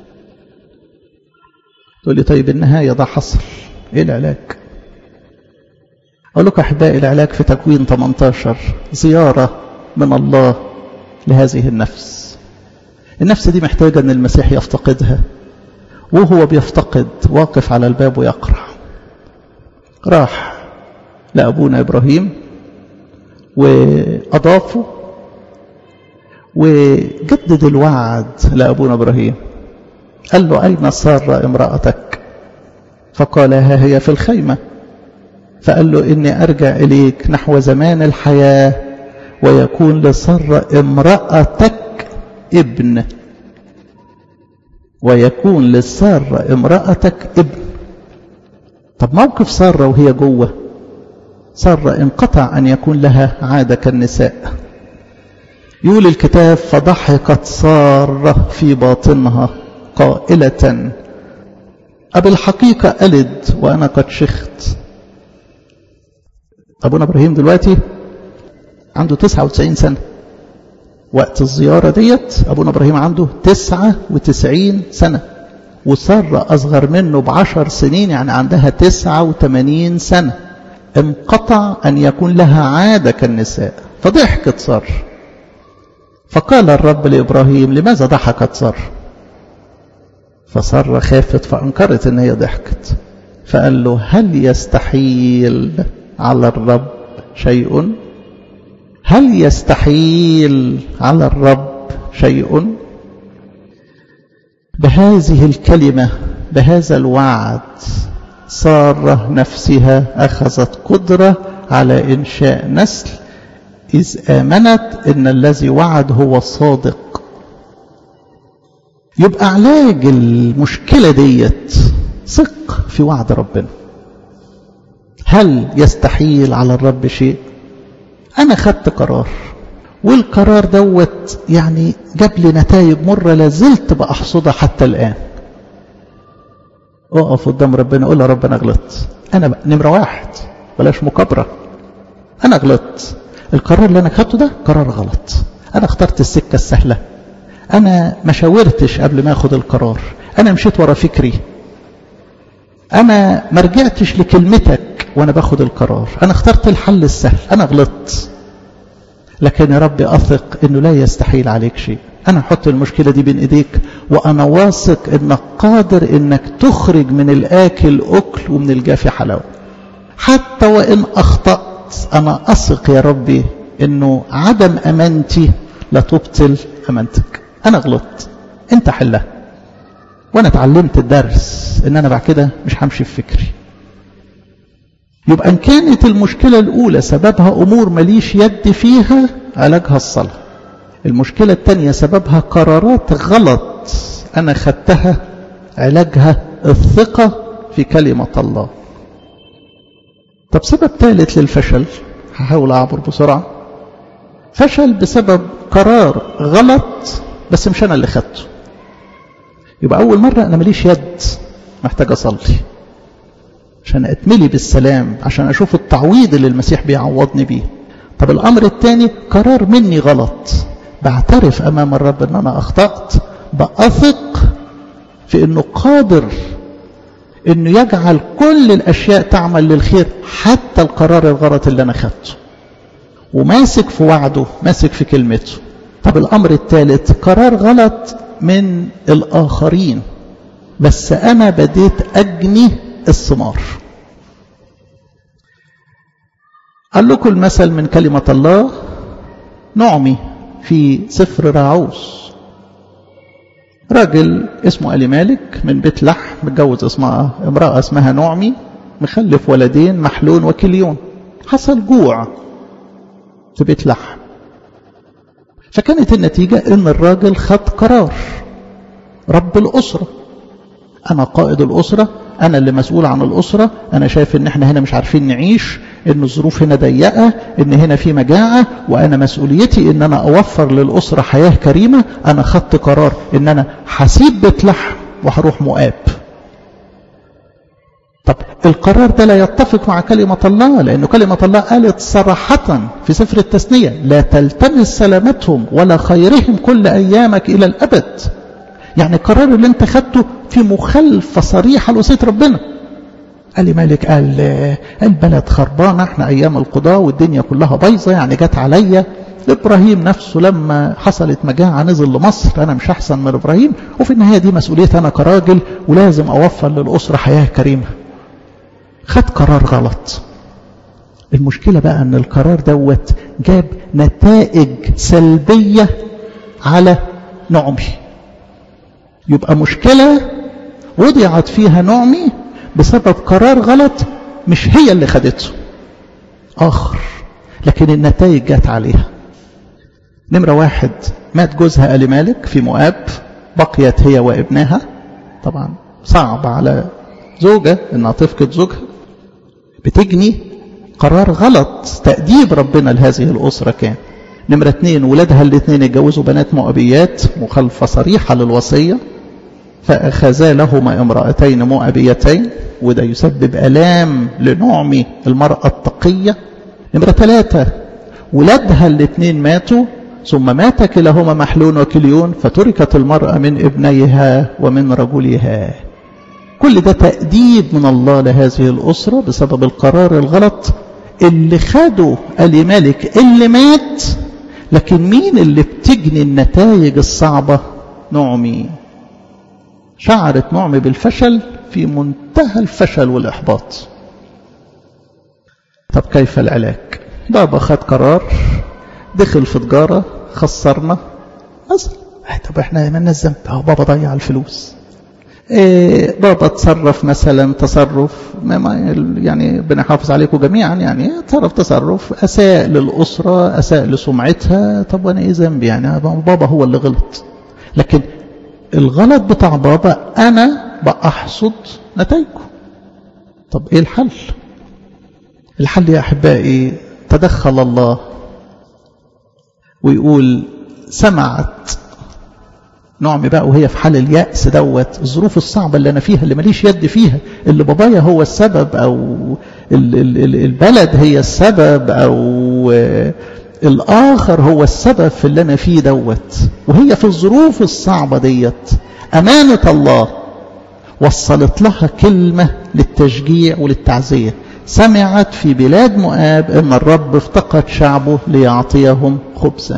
تقول لي طيب النهاية ده حصل إيه العلاج أقول لكم أحبائي العلاج في تكوين 18 زيارة من الله لهذه النفس النفس دي محتاجة أن المسيح يفتقدها وهو بيفتقد واقف على الباب ويقرع راح لأبونا إبراهيم وأضافوا وجدد الوعد لأبونا إبراهيم قال له أين سارة امرأتك فقال ها هي في الخيمة فقال له إني أرجع إليك نحو زمان الحياة ويكون لسارة امرأتك ابن ويكون لسارة امرأتك ابن طب موقف سارة وهي جوه سارة انقطع أن يكون لها عادة كالنساء يقول الكتاب فضحكت سارة في باطنها قائلة أبي الحقيقة ألد وأنا قد شخت أبونا إبراهيم دلوقتي عنده 99 سنة وقت الزيارة ديت أبونا إبراهيم عنده 99 سنة وسارة أصغر منه بعشر سنين يعني عندها 89 سنة انقطع أن يكون لها عادة كالنساء فضحكت سارة فقال الرب لإبراهيم لماذا ضحكت سارة فسارة خافت فأنكرت أن هي ضحكت فقال له هل يستحيل على الرب شيء هل يستحيل على الرب شيء بهذه الكلمة بهذا الوعد سارة نفسها أخذت قدرة على إنشاء نسل إذ آمنت إن الذي وعد هو الصادق يبقى علاج المشكلة ديت ثق في وعد ربنا هل يستحيل على الرب شيء أنا خدت قرار والقرار دوت يعني جاب لي نتائج مرة لازلت بأحصدها حتى الآن اقف قدام ربنا قول له ربنا غلطت أنا نمرة واحد بلاش مكابرة أنا غلطت القرار اللي أنا خدته ده قرار غلط أنا اخترت السكة السهلة أنا ما شاورتش قبل ما أخد القرار أنا مشيت ورا فكري أنا ما رجعتش لكلمتك وأنا باخد القرار أنا اخترت الحل السهل أنا غلطت لكن يا رب أثق أنه لا يستحيل عليك شيء أنا أحط المشكلة دي بين إيديك وأنا واثق أنك قادر أنك تخرج من الآكل أكل ومن الجافي حلاوة حتى وإن أخطأت أنا أثق يا ربي أنه عدم أمانتي لا تبطل أمانتك أنا غلطت أنت حلها وأنا اتعلمت الدرس أن أنا بعد كده مش همشي في فكري يبقى إن كانت المشكلة الأولى سببها أمور ماليش يد فيها علاجها الصلاة المشكلة الثانية سببها قرارات غلط أنا خدتها علاجها الثقة في كلمة الله طب سبب ثالث للفشل هحاول أعبر بسرعة فشل بسبب قرار غلط بس مش أنا اللي خدته يبقى أول مرة أنا ماليش يد محتاج أصلي عشان أتملي بالسلام عشان أشوف التعويض اللي المسيح بيعوضني بيه طب الأمر الثاني قرار مني غلط بعترف أمام الرب أن أنا أخطأت بأثق في أنه قادر أنه يجعل كل الأشياء تعمل للخير حتى القرار الغلط اللي أنا خدته وماسك في وعده ماسك في كلمته طب الأمر الثالث قرار غلط من الآخرين بس أنا بديت أجني الثمار قال لكم المثل من كلمة الله نعمي في سفر راعوس راجل اسمه ألي مالك من بيت لحم متجوز اسمها امرأة اسمها نعمي مخلف ولدين محلون وكليون حصل جوع في بيت لحم فكانت النتيجة ان الراجل خد قرار رب الأسرة أنا قائد الأسرة أنا اللي مسؤول عن الأسرة أنا شايف إن إحنا هنا مش عارفين نعيش إن الظروف هنا ضيقة إن هنا في مجاعة وأنا مسؤوليتي إن أنا أوفر للأسرة حياة كريمة أنا خدت قرار إن أنا هسيب بيت لحم وهروح مؤاب طب القرار ده لا يتفق مع كلمة الله لأنه كلمة الله قالت صراحة في سفر التثنية لا تلتمس سلامتهم ولا خيرهم كل أيامك إلى الأبد يعني القرار اللي انت خدته في مخالفة صريحة لوصية ربنا قال لي مالك قال البلد خربانة احنا ايام القضاء والدنيا كلها بايظة يعني جت عليا ابراهيم نفسه لما حصلت مجاعة نزل لمصر انا مش احسن من ابراهيم وفي النهاية دي مسؤوليتي انا كراجل ولازم اوفر للاسرة حياة كريمة خد قرار غلط المشكلة بقى ان القرار دوت جاب نتائج سلبية على نعمي يبقى مشكلة وضعت فيها نعمي بسبب قرار غلط مش هي اللي خدته آخر لكن النتائج جت عليها نمرة واحد مات جوزها آل مالك في مؤاب بقيت هي وابنها طبعا صعب على زوجة انها تفقد زوجها بتجني قرار غلط تأديب ربنا لهذه الأسرة كان نمرة اتنين ولادها الاثنين اتجوزوا بنات مؤبيات مخالفة صريحة للوصية فأخذا لهما امرأتين مؤبيتين وده يسبب ألام لنعمي المرأة التقية نمرة ثلاثة ولادها الاثنين ماتوا ثم مات كلاهما محلون وكليون فتركت المرأة من ابنيها ومن رجلها كل ده تأديب من الله لهذه الأسرة بسبب القرار الغلط اللي خده الملك اللي مات لكن مين اللي بتجني النتائج الصعبة نعمي شعرت نعمي بالفشل في منتهى الفشل والإحباط طب كيف العلاج بابا خد قرار دخل في تجارة خسرنا مثلا طب احنا ما الذنب اهو بابا ضيع الفلوس إيه بابا تصرف مثلا تصرف ما ما يعني بنحافظ عليكم جميعا يعني تصرف تصرف اساء للاسره اساء لسمعتها طب وانا ايه ذنبي يعني بابا هو اللي غلط لكن الغلط بتاع بابا انا بأحصد نتائجه طب ايه الحل الحل يا احبائي تدخل الله ويقول سمعت نعمي بقى وهي في حال اليأس دوت الظروف الصعبة اللي أنا فيها اللي ماليش يد فيها اللي بابايا هو السبب أو البلد هي السبب أو الآخر هو السبب في اللي أنا فيه دوت وهي في الظروف الصعبة ديت أمانة الله وصلت لها كلمة للتشجيع وللتعزية سمعت في بلاد مؤاب أن الرب افتقد شعبه ليعطيهم خبزا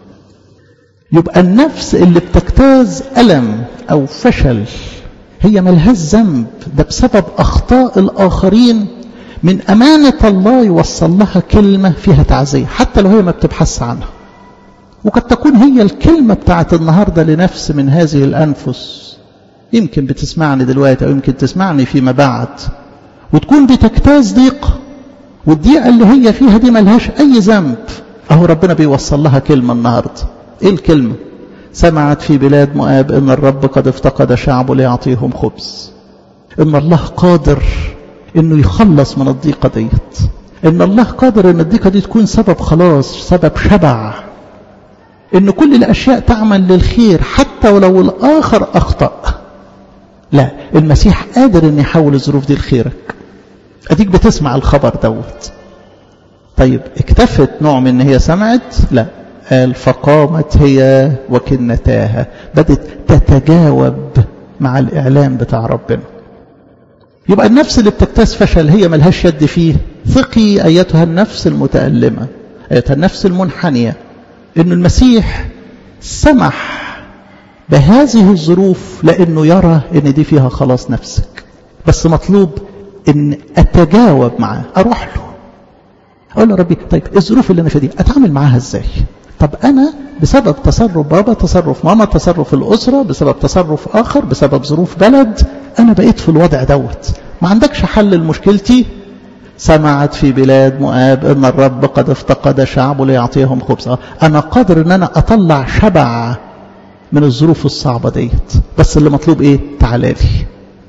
يبقى النفس اللي بتجتاز ألم أو فشل هي ملهاش ذنب ده بسبب أخطاء الآخرين من أمانة الله يوصل لها كلمة فيها تعزية حتى لو هي ما بتبحث عنها وقد تكون هي الكلمة بتاعت النهاردة لنفس من هذه الأنفس يمكن بتسمعني دلوقتي أو يمكن تسمعني فيما بعد وتكون بتجتاز ضيقة والضيقة اللي هي فيها دي ملهاش أي ذنب أهو ربنا بيوصل لها كلمة النهاردة إيه الكلمة سمعت في بلاد مؤاب إن الرب قد افتقد شعبه ليعطيهم خبز إن الله قادر إنه يخلص من الضيقة ديت إن الله قادر إن الضيقة دي تكون سبب خلاص سبب شبع إن كل الأشياء تعمل للخير حتى ولو الآخر أخطأ لا المسيح قادر إن يحول الظروف دي لخيرك أديك بتسمع الخبر دوت طيب اكتفت نوع من إن هي سمعت لا قال فقامت هي وكنتاها بدت تتجاوب مع الإعلام بتاع ربنا يبقى النفس اللي بتكتاز فشل هي ملهاش يد فيه ثقي أيتها النفس المتألمة أيتها النفس المنحنية إن المسيح سمح بهذه الظروف لأنه يرى إن دي فيها خلاص نفسك بس مطلوب إن أتجاوب معاه أروح له أقول له ربي طيب الظروف اللي أنا فيها دي أتعامل معاها إزاي طب أنا بسبب تصرف بابا تصرف ماما تصرف الأسرة بسبب تصرف آخر بسبب ظروف بلد أنا بقيت في الوضع دوت ما عندكش حل لمشكلتي سمعت في بلاد مؤاب ان الرب قد افتقد شعبه ليعطيهم خبزا انا قادر ان انا اطلع شبع من الظروف الصعبه ديت بس اللي مطلوب ايه تعالى لي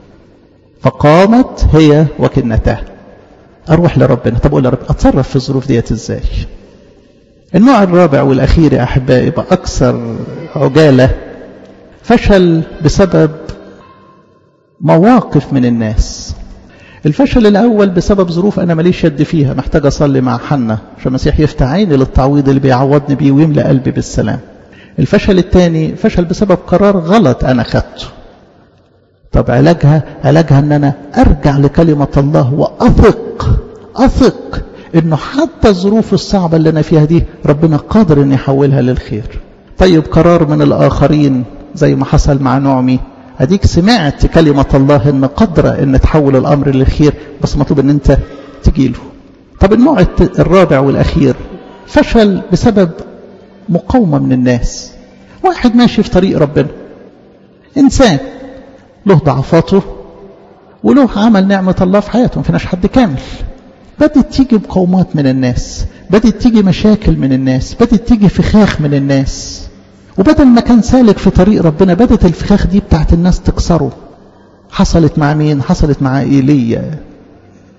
فقامت هي وكنتها اروح لربنا طب اقول يا رب اتصرف في الظروف ديت ازاي النوع الرابع والاخير يا احبائي يبقى اكثر عجاله فشل بسبب مواقف من الناس الفشل الأول بسبب ظروف أنا ماليش يد فيها محتاج أصلي مع حنة عشان المسيح يفتح عيني للتعويض اللي بيعوضني بيه ويملى قلبي بالسلام الفشل الثاني فشل بسبب قرار غلط أنا خدته طب علاجها علاجها أن أنا أرجع لكلمة الله وأثق أثق أنه حتى الظروف الصعبة اللي أنا فيها دي ربنا قادر أن يحولها للخير طيب قرار من الآخرين زي ما حصل مع نعمي اديك سمعت كلمة الله ان قدرة ان تحول الامر للخير بس مطلوب ان انت تجيله طب النوع الرابع والاخير فشل بسبب مقاومة من الناس واحد ماشي في طريق ربنا انسان له ضعفاته وله عمل نعمة الله في حياته ما فيناش حد كامل بدت تيجي مقاومات من الناس بدت تيجي مشاكل من الناس بدت تيجي فخاخ من الناس وبدل ما كان سالك في طريق ربنا بدت الفخاخ دي بتاعت الناس تكسره حصلت مع مين حصلت مع ايليا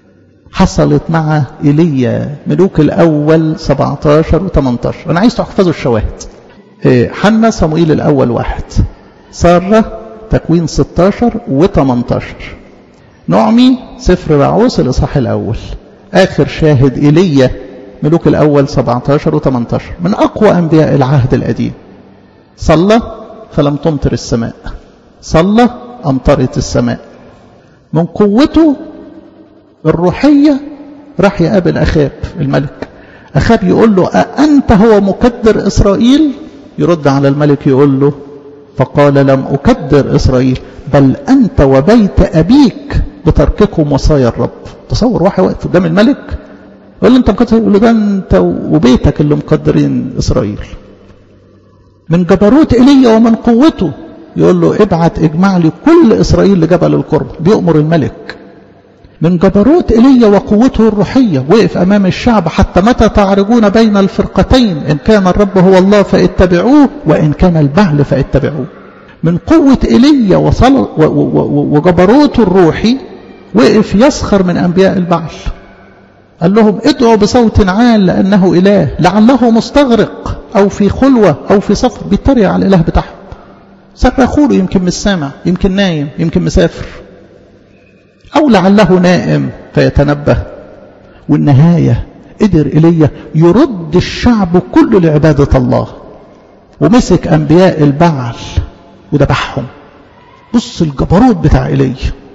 حصلت مع إيليا ملوك الأول 17 و 18 أنا عايز تحفظوا الشواهد حنا صموئيل الأول واحد سارة تكوين 16 و 18 نعمي سفر رعوس الإصحاح الأول آخر شاهد إيليا ملوك الأول 17 و 18 من أقوى أنبياء العهد القديم صلى فلم تمطر السماء صلى أمطرت السماء من قوته الروحية راح يقابل أخاب الملك أخاب يقول له أأنت هو مكدر إسرائيل يرد على الملك يقول له فقال لم أكدر إسرائيل بل أنت وبيت أبيك بترككم وصايا الرب تصور واحد واقف قدام الملك يقول له أنت مكدر يقول له ده أنت وبيتك اللي مقدرين إسرائيل من جبروت إيليا ومن قوته يقول له ابعت اجمع لي كل إسرائيل لجبل القرب بيأمر الملك من جبروت إيليا وقوته الروحية وقف أمام الشعب حتى متى تعرجون بين الفرقتين إن كان الرب هو الله فاتبعوه وإن كان البعل فاتبعوه من قوة إيليا وصل وجبروته الروحي وقف يسخر من أنبياء البعل قال لهم ادعوا بصوت عال لأنه إله لعله مستغرق أو في خلوة أو في سفر بيتريق على الإله بتاعهم صرخوا له يمكن مش سامع يمكن نايم يمكن مسافر أو لعله نائم فيتنبه والنهاية قدر إلي يرد الشعب كله لعبادة الله ومسك أنبياء البعل وذبحهم بص الجبروت بتاع إلي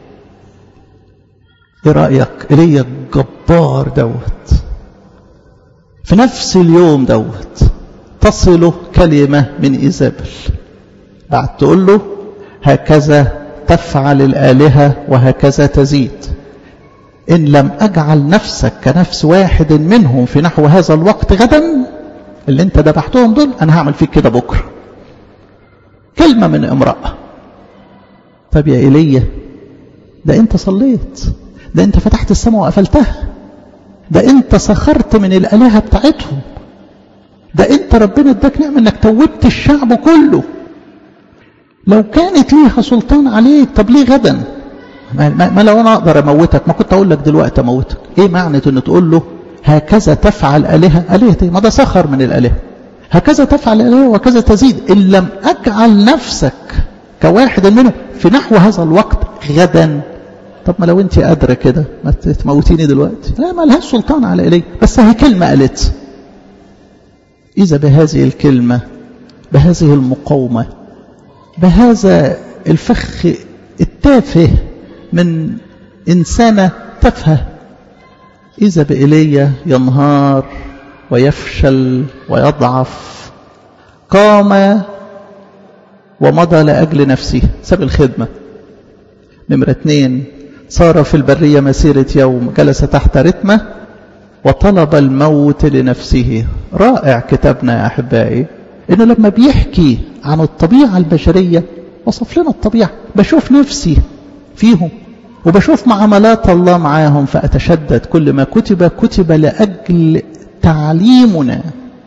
ايه رأيك إلي الجبار دوت في نفس اليوم دوت تصله كلمة من إيزابل بعد تقول له هكذا تفعل الآلهة وهكذا تزيد إن لم أجعل نفسك كنفس واحد منهم في نحو هذا الوقت غدا اللي انت ذبحتهم دول أنا هعمل فيك كده بكرة كلمة من امرأة طب يا إيليا ده انت صليت ده انت فتحت السماء وقفلتها ده انت سخرت من الآلهة بتاعتهم ده انت ربنا اداك نعمة انك توبت الشعب كله لو كانت ليها سلطان عليك طب ليه غدا ما, ما, ما لو انا اقدر اموتك ما كنت اقول لك دلوقتي اموتك ايه معنى ان تقول له هكذا تفعل الهه الهه ما ده سخر من الالهه هكذا تفعل الالهه وكذا تزيد ان لم اجعل نفسك كواحد منهم في نحو هذا الوقت غدا طب ما لو انت قادره كده ما تموتيني دلوقتي لا ما لهاش سلطان على الي بس هي كلمه قالت اذا بهذه الكلمه بهذه المقاومه بهذا الفخ التافه من إنسانة تافهة إذا بإيليا ينهار ويفشل ويضعف قام ومضى لأجل نفسه ساب الخدمة نمرة اثنين صار في البرية مسيرة يوم جلس تحت رتمة وطلب الموت لنفسه رائع كتابنا يا أحبائي إنه لما بيحكي عن الطبيعة البشرية وصف لنا الطبيعة بشوف نفسي فيهم وبشوف معاملات الله معاهم فأتشدد كل ما كتب كتب لأجل تعليمنا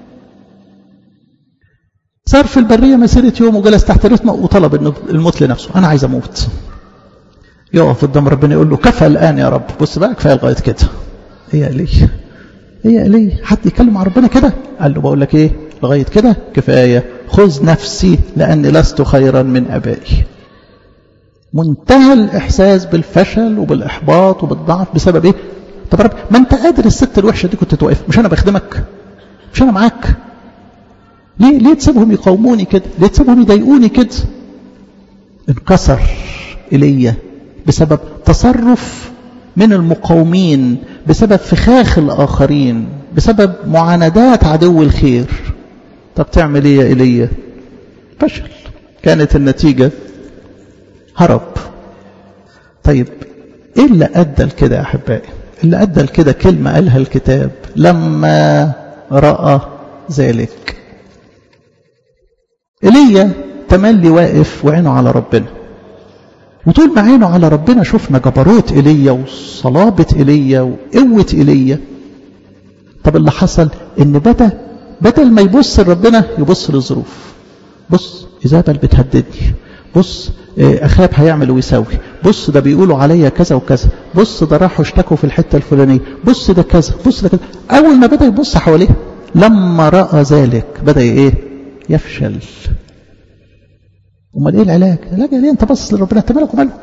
صار في البرية مسيرة يوم وجلس تحت رتمه وطلب الموت لنفسه أنا عايز أموت يقف قدام ربنا يقول له كفى الآن يا رب بص بقى كفاية لغاية كده هي لي هي لي حد يتكلم مع ربنا كده قال له بقول لك ايه لغاية كده كفاية خذ نفسي لأني لست خيرا من أبائي منتهى الإحساس بالفشل وبالإحباط وبالضعف بسبب إيه طب رب ما أنت قادر الست الوحشة دي كنت توقف مش أنا بخدمك مش أنا معاك ليه ليه تسيبهم يقاوموني كده ليه تسيبهم يضايقوني كده انكسر إلي بسبب تصرف من المقاومين بسبب فخاخ الآخرين بسبب معاندات عدو الخير طب تعمل ايه يا ايليا فشل كانت النتيجة هرب طيب ايه اللي ادى لكده يا احبائي اللي ادى لكده كلمة قالها الكتاب لما رأى ذلك ايليا تملي واقف وعينه على ربنا وطول ما عينه على ربنا شفنا جبروت ايليا وصلابة ايليا وقوة ايليا طب اللي حصل ان بدا بدل ما يبص لربنا يبص للظروف بص إيزابل بتهددني بص أخاب هيعمل ويساوي بص ده بيقولوا عليا كذا وكذا بص ده راحوا اشتكوا في الحتة الفلانية بص ده كذا بص ده كذا أول ما بدأ يبص حواليه لما رأى ذلك بدأ إيه يفشل امال ايه العلاج العلاج ليه انت بص لربنا انت مالك وماله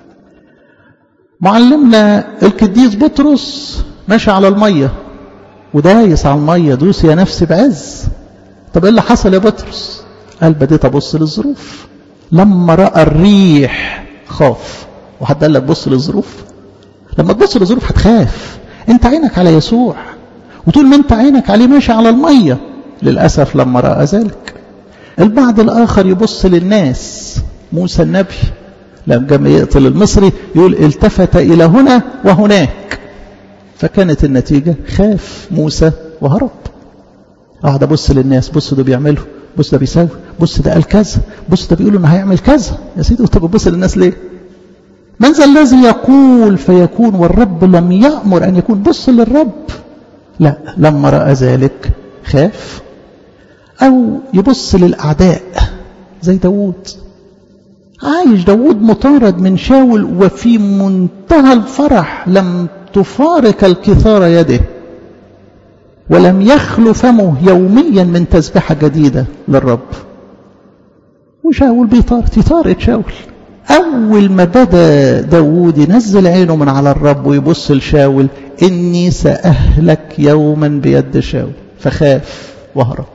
معلمنا القديس بطرس ماشي على الميه ودايس على الميه دوس يا نفسي بعز طب ايه اللي حصل يا بطرس قال بديت ابص للظروف لما راى الريح خاف وحد قال لك بص للظروف لما تبص للظروف هتخاف انت عينك على يسوع وطول ما انت عينك عليه ماشي على الميه للاسف لما راى ذلك البعض الآخر يبص للناس موسى النبي لما يقتل المصري يقول التفت إلى هنا وهناك فكانت النتيجة خاف موسى وهرب قعد أبص للناس بص ده بيعمله بص ده بيساوي بص ده قال كذا بص ده بيقول انه هيعمل كذا يا سيدي طب بص للناس ليه من ذا الذي يقول فيكون والرب لم يأمر أن يكون بص للرب لا لما رأى ذلك خاف أو يبص للأعداء زي داود عايش داود مطارد من شاول وفي منتهى الفرح لم تفارق الكثار يده ولم يخلو فمه يوميا من تسبحة جديدة للرب وشاول بيطارد يطارد شاول أول ما بدأ داود ينزل عينه من على الرب ويبص لشاول إني سأهلك يوما بيد شاول فخاف وهرب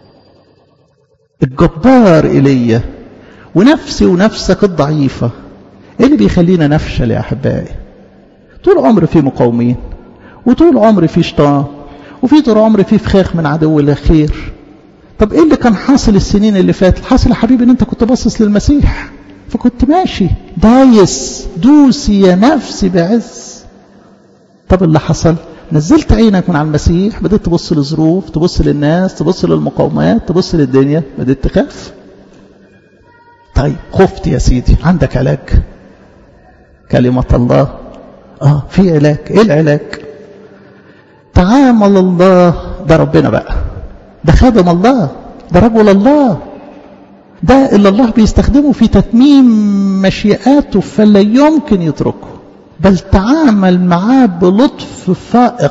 الجبار إلي ونفسي ونفسك الضعيفة ايه اللي بيخلينا نفشل يا أحبائي طول عمر في مقاومين وطول عمر في شيطان وفي طول عمر في فخاخ من عدو الخير طب ايه اللي كان حاصل السنين اللي فاتت حاصل يا حبيبي ان انت كنت باصص للمسيح فكنت ماشي دايس دوسي يا نفسي بعز طب اللي حصل نزلت عينك من على المسيح بدأت تبص للظروف تبص للناس تبص للمقاومات تبص للدنيا بدأت تخاف طيب خفت يا سيدي عندك علاج كلمة الله اه في علاج ايه العلاج تعامل الله ده ربنا بقى ده خادم الله ده رجل الله ده اللي الله بيستخدمه في تتميم مشيئاته فلا يمكن يتركه بل تعامل معاه بلطف فائق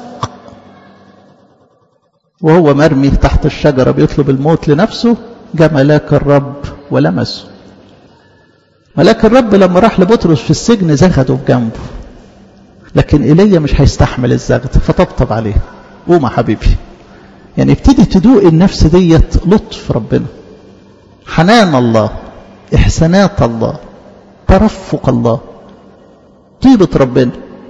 وهو مرمي تحت الشجرة بيطلب الموت لنفسه جاء ملاك الرب ولمسه ملاك الرب لما راح لبطرس في السجن زغده بجنبه لكن ايليا مش هيستحمل الزغد فطبطب عليه قوم يا حبيبي يعني ابتدي تدوق النفس ديت لطف ربنا حنان الله احسانات الله ترفق الله طيبة ربنا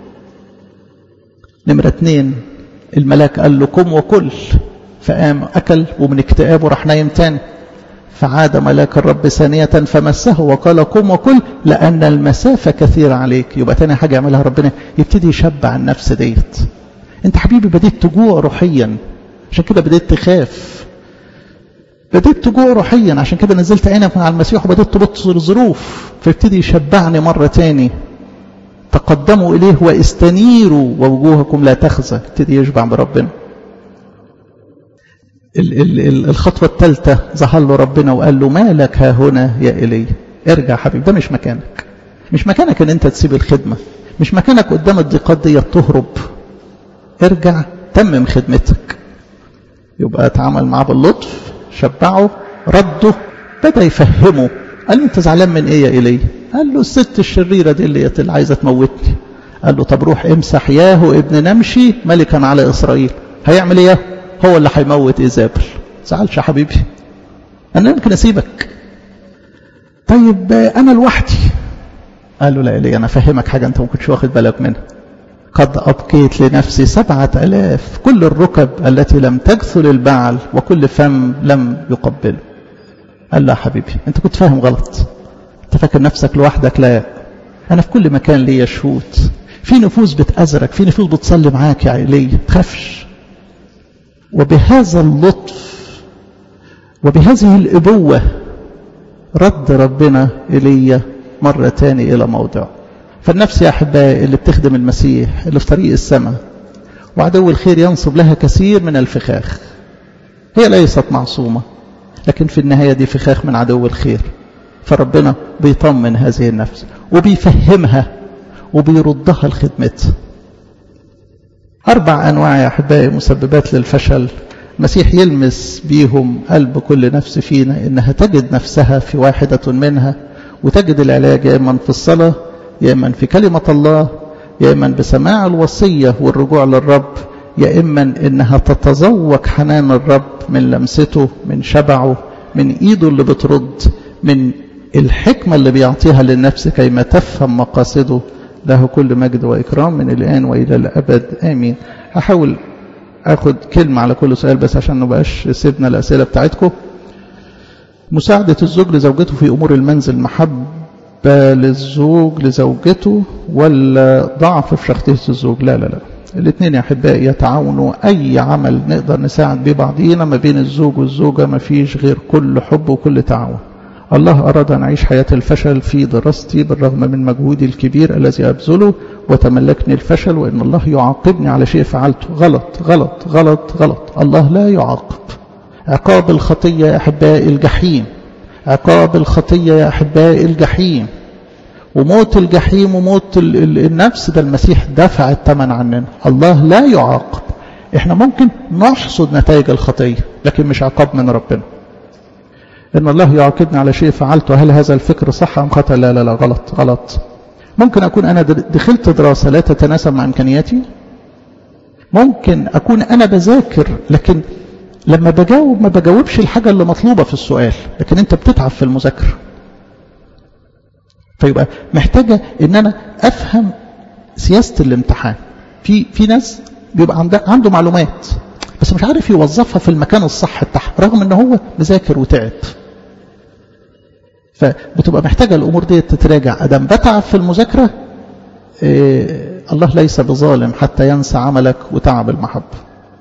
نمرة اتنين الملاك قال له قم وكل فقام أكل ومن اكتئابه راح نايم تاني فعاد ملاك الرب ثانية فمسه وقال قم وكل لأن المسافة كثيرة عليك يبقى تاني حاجة يعملها ربنا يبتدي يشبع النفس ديت انت حبيبي بديت تجوع روحيا عشان كده بديت تخاف بديت تجوع روحيا عشان كده نزلت عينك من على المسيح وبديت تبص الظروف فابتدي يشبعني مرة تاني تقدموا إليه واستنيروا ووجوهكم لا تخزى ابتدي يشبع بربنا ال ال ال الخطوة الثالثة ظهر له ربنا وقال له ما لك ها هنا يا إلي ارجع حبيبي ده مش مكانك مش مكانك ان انت تسيب الخدمة مش مكانك قدام الضيقات دي تهرب ارجع تمم خدمتك يبقى اتعامل معاه باللطف شبعه رده بدأ يفهمه قال له انت زعلان من ايه يا إلي قال له الست الشريرة دي اللي, اللي عايزة تموتني قال له طب روح امسح ياهو ابن نمشي ملكا على إسرائيل هيعمل ايه هو اللي هيموت إيزابل زعلش يا حبيبي أنا يمكن أسيبك طيب أنا لوحدي قال له لا إلي أنا أفهمك حاجة أنت ما كنتش واخد بالك منها قد أبقيت لنفسي سبعة ألاف كل الركب التي لم تكثل البعل وكل فم لم يقبله قال لا حبيبي أنت كنت فاهم غلط أنت فاكر نفسك لوحدك لا أنا في كل مكان ليا شهود في نفوس بتأزرك في نفوس بتصلي معاك يا علي تخافش وبهذا اللطف وبهذه الإبوة رد ربنا إلي مرة تاني إلى موضعه فالنفس يا أحبائي اللي بتخدم المسيح اللي في طريق السماء وعدو الخير ينصب لها كثير من الفخاخ هي ليست معصومة لكن في النهاية دي فخاخ من عدو الخير فربنا بيطمن هذه النفس وبيفهمها وبيردها لخدمتها أربع أنواع يا أحبائي مسببات للفشل المسيح يلمس بيهم قلب كل نفس فينا إنها تجد نفسها في واحدة منها وتجد العلاج يا إما في الصلاة يا إما في كلمة الله يا إما بسماع الوصية والرجوع للرب يا إما إنها تتذوق حنان الرب من لمسته من شبعه من إيده اللي بترد من الحكمة اللي بيعطيها للنفس كيما تفهم مقاصده له كل مجد وإكرام من الآن وإلى الأبد آمين هحاول أخد كلمة على كل سؤال بس عشان نبقاش سيبنا الأسئلة بتاعتكم مساعدة الزوج لزوجته في أمور المنزل محبة للزوج لزوجته ولا ضعف في شخصية الزوج لا لا لا الاثنين يا أحبائي يتعاونوا أي عمل نقدر نساعد بيه بعضينا ما بين الزوج والزوجة ما فيش غير كل حب وكل تعاون الله أراد أن أعيش حياة الفشل في دراستي بالرغم من مجهودي الكبير الذي أبذله وتملكني الفشل وإن الله يعاقبني على شيء فعلته غلط غلط غلط غلط الله لا يعاقب عقاب الخطية يا أحبائي الجحيم عقاب الخطية يا أحبائي الجحيم وموت الجحيم وموت النفس ده المسيح دفع الثمن عننا الله لا يعاقب احنا ممكن نحصد نتائج الخطية لكن مش عقاب من ربنا ان الله يعاقبني على شيء فعلته هل هذا الفكر صح ام خطا لا لا لا غلط غلط ممكن اكون انا دخلت دراسة لا تتناسب مع امكانياتي ممكن اكون انا بذاكر لكن لما بجاوب ما بجاوبش الحاجة اللي مطلوبة في السؤال لكن انت بتتعب في المذاكرة فيبقى محتاجة ان انا افهم سياسة الامتحان في في ناس بيبقى عنده, عنده معلومات بس مش عارف يوظفها في المكان الصح بتاعها رغم ان هو مذاكر وتعب فبتبقى محتاجة الامور دي تتراجع ادم بتعب في المذاكرة إيه الله ليس بظالم حتى ينسى عملك وتعب المحبة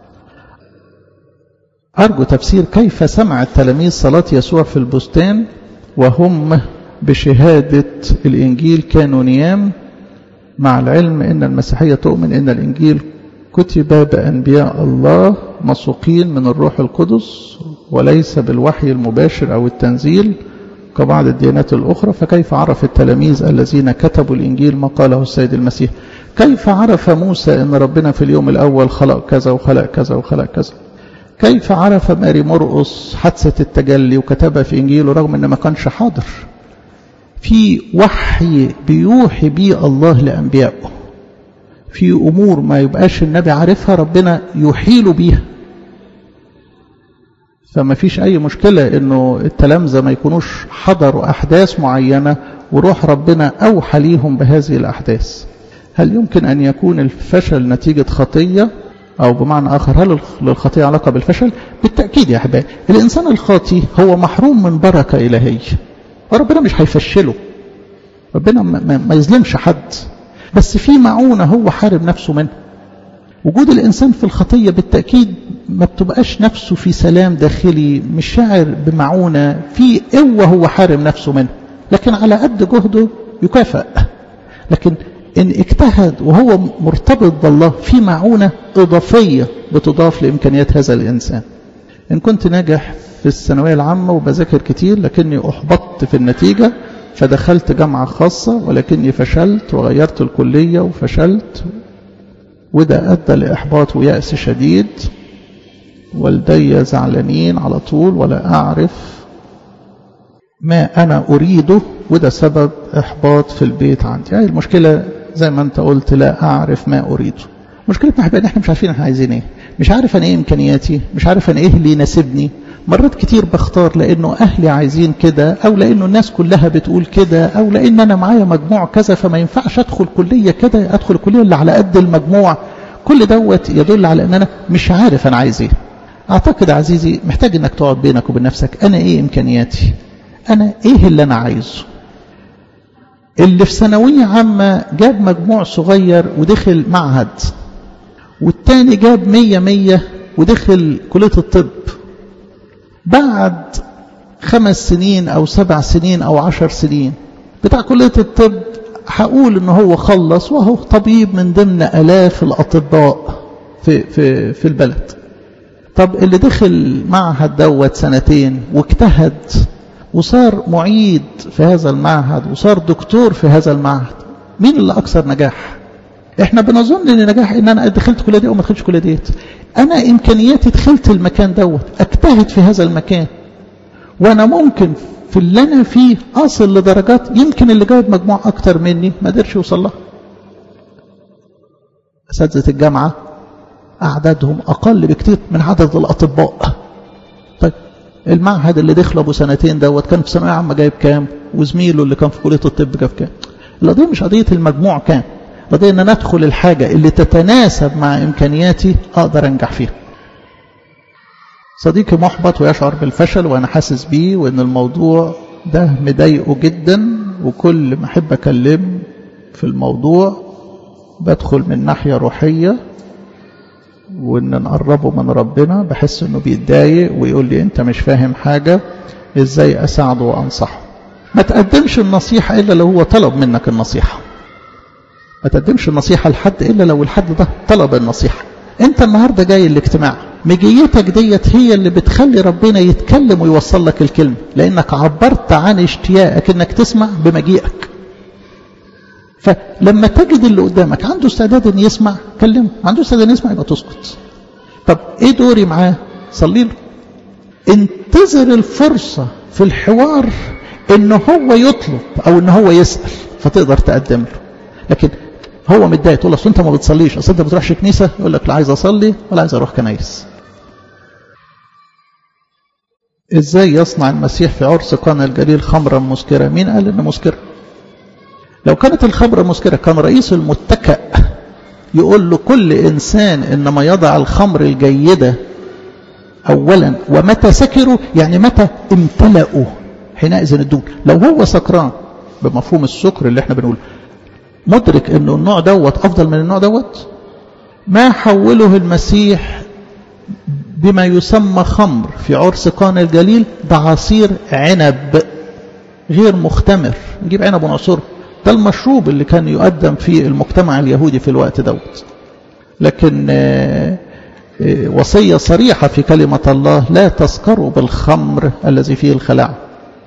أرجو تفسير كيف سمع التلاميذ صلاة يسوع في البستان وهم بشهادة الإنجيل كانوا نيام مع العلم أن المسيحية تؤمن أن الإنجيل كتب بأنبياء الله مسوقين من الروح القدس وليس بالوحي المباشر أو التنزيل كبعض الديانات الأخرى فكيف عرف التلاميذ الذين كتبوا الإنجيل ما قاله السيد المسيح كيف عرف موسى أن ربنا في اليوم الأول خلق كذا وخلق كذا وخلق كذا كيف عرف ماري مرقس حادثة التجلي وكتبها في إنجيله رغم أنه ما كانش حاضر في وحي بيوحي بيه الله لأنبيائه في أمور ما يبقاش النبي عارفها ربنا يحيل بيها فما فيش أي مشكلة أنه التلامذة ما يكونوش حضروا أحداث معينة وروح ربنا أوحى ليهم بهذه الأحداث هل يمكن أن يكون الفشل نتيجة خطية أو بمعنى آخر هل للخطية علاقة بالفشل بالتأكيد يا أحبائي الإنسان الخاطي هو محروم من بركة إلهية وربنا مش هيفشله ربنا ما يظلمش حد بس في معونة هو حارب نفسه منها وجود الإنسان في الخطية بالتأكيد ما بتبقاش نفسه في سلام داخلي مش شاعر بمعونة في قوة هو حارب نفسه منها لكن على قد جهده يكافئ لكن إن اجتهد وهو مرتبط بالله في معونة إضافية بتضاف لإمكانيات هذا الإنسان إن كنت ناجح في الثانوية العامة وبذاكر كتير لكني أحبطت في النتيجة فدخلت جامعة خاصة ولكني فشلت وغيرت الكلية وفشلت وده أدى لإحباط ويأس شديد والدي زعلانين على طول ولا أعرف ما أنا أريده وده سبب إحباط في البيت عندي يعني المشكلة زي ما أنت قلت لا أعرف ما أريده مشكلتنا احنا احنا مش عارفين احنا عايزين ايه مش عارف انا ايه امكانياتي مش عارف انا ايه اللي يناسبني مرات كتير بختار لانه اهلي عايزين كده او لانه الناس كلها بتقول كده او لان انا معايا مجموع كذا فما ينفعش ادخل كليه كده ادخل الكليه اللي على قد المجموع كل دوت يدل على ان انا مش عارف انا عايز ايه اعتقد عزيزي محتاج انك تقعد بينك وبين نفسك انا ايه امكانياتي انا ايه اللي انا عايزه اللي في ثانويه عامه جاب مجموع صغير ودخل معهد والتاني جاب مية مية ودخل كلية الطب بعد خمس سنين أو سبع سنين أو عشر سنين بتاع كلية الطب هقول إن هو خلص وهو طبيب من ضمن آلاف الأطباء في, في, في البلد طب اللي دخل معهد دوت سنتين واجتهد وصار معيد في هذا المعهد وصار دكتور في هذا المعهد مين اللي أكثر نجاح احنا بنظن ان نجاح ان انا دخلت كليه دي او ما دخلتش كليه ديت انا امكانياتي دخلت المكان دوت اجتهد في هذا المكان وانا ممكن في اللي انا فيه اصل لدرجات يمكن اللي جايب مجموع اكتر مني ما قدرش يوصل لها اساتذه الجامعه اعدادهم اقل بكتير من عدد الاطباء طيب المعهد اللي دخل ابو سنتين دوت كان في ثانويه عامه جايب كام وزميله اللي كان في كليه الطب جاب كام القضيه مش قضيه المجموع كام قضيه ان انا ادخل الحاجه اللي تتناسب مع امكانياتي اقدر انجح فيها صديقي محبط ويشعر بالفشل وانا حاسس بيه وان الموضوع ده مضايقه جدا وكل ما احب اكلم في الموضوع بدخل من ناحيه روحيه وان نقربه من ربنا بحس انه بيتضايق ويقول لي انت مش فاهم حاجه ازاي اساعده وانصحه ما تقدمش النصيحه الا لو هو طلب منك النصيحه ما تقدمش النصيحه لحد الا لو الحد ده طلب النصيحه انت النهارده جاي الاجتماع مجيتك ديت هي اللي بتخلي ربنا يتكلم ويوصل لك الكلمه لانك عبرت عن اشتياقك انك تسمع بمجيئك فلما تجد اللي قدامك عنده استعداد ان يسمع كلمه ما عنده استعداد ان يسمع يبقى تسكت طب ايه دوري معاه صلي له انتظر الفرصه في الحوار ان هو يطلب او ان هو يسال فتقدر تقدم له لكن هو متضايق تقول اصل انت ما بتصليش اصل انت ما بتروحش كنيسه يقول لك لا عايز اصلي ولا عايز اروح كنايس ازاي يصنع المسيح في عرس قانا الجليل خمرا مسكره مين قال ان مسكره لو كانت الخمره مسكره كان رئيس المتكأ يقول له كل انسان انما يضع الخمر الجيده اولا ومتى سكروا يعني متى امتلأوا حينئذ الدون لو هو سكران بمفهوم السكر اللي احنا بنقوله مدرك انه النوع دوت افضل من النوع دوت ما حوله المسيح بما يسمى خمر في عرس قانا الجليل ده عصير عنب غير مختمر نجيب عنب ونعصره ده المشروب اللي كان يقدم في المجتمع اليهودي في الوقت دوت لكن وصية صريحة في كلمة الله لا تسكروا بالخمر الذي فيه الخلاع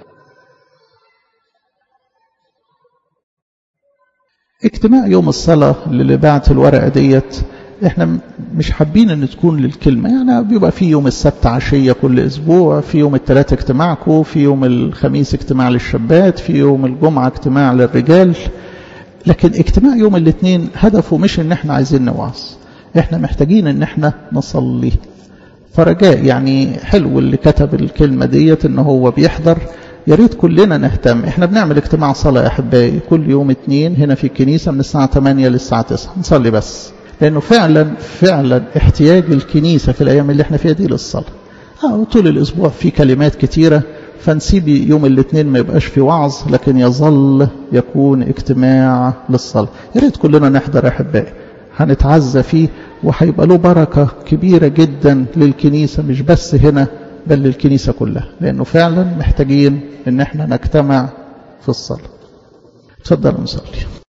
اجتماع يوم الصلاة اللي بعت الورقة ديت احنا مش حابين ان تكون للكلمة يعني بيبقى في يوم السبت عشية كل اسبوع في يوم الثلاث اجتماعكم في يوم الخميس اجتماع للشابات في يوم الجمعة اجتماع للرجال لكن اجتماع يوم الاثنين هدفه مش ان احنا عايزين نوعظ احنا محتاجين ان احنا نصلي فرجاء يعني حلو اللي كتب الكلمة ديت ان هو بيحضر يا ريت كلنا نهتم احنا بنعمل اجتماع صلاة يا احبائي كل يوم اثنين هنا في الكنيسة من الساعة 8 للساعة 9 نصلي بس لانه فعلا فعلا احتياج الكنيسة في الايام اللي احنا فيها دي للصلاة اه طول الاسبوع في كلمات كتيرة فنسيب يوم الاثنين ما يبقاش في وعظ لكن يظل يكون اجتماع للصلاة يا ريت كلنا نحضر يا احبائي هنتعزى فيه وهيبقى له بركة كبيرة جدا للكنيسة مش بس هنا بل للكنيسة كلها لأنه فعلا محتاجين ان احنا نجتمع في الصلاة تفضل نصلي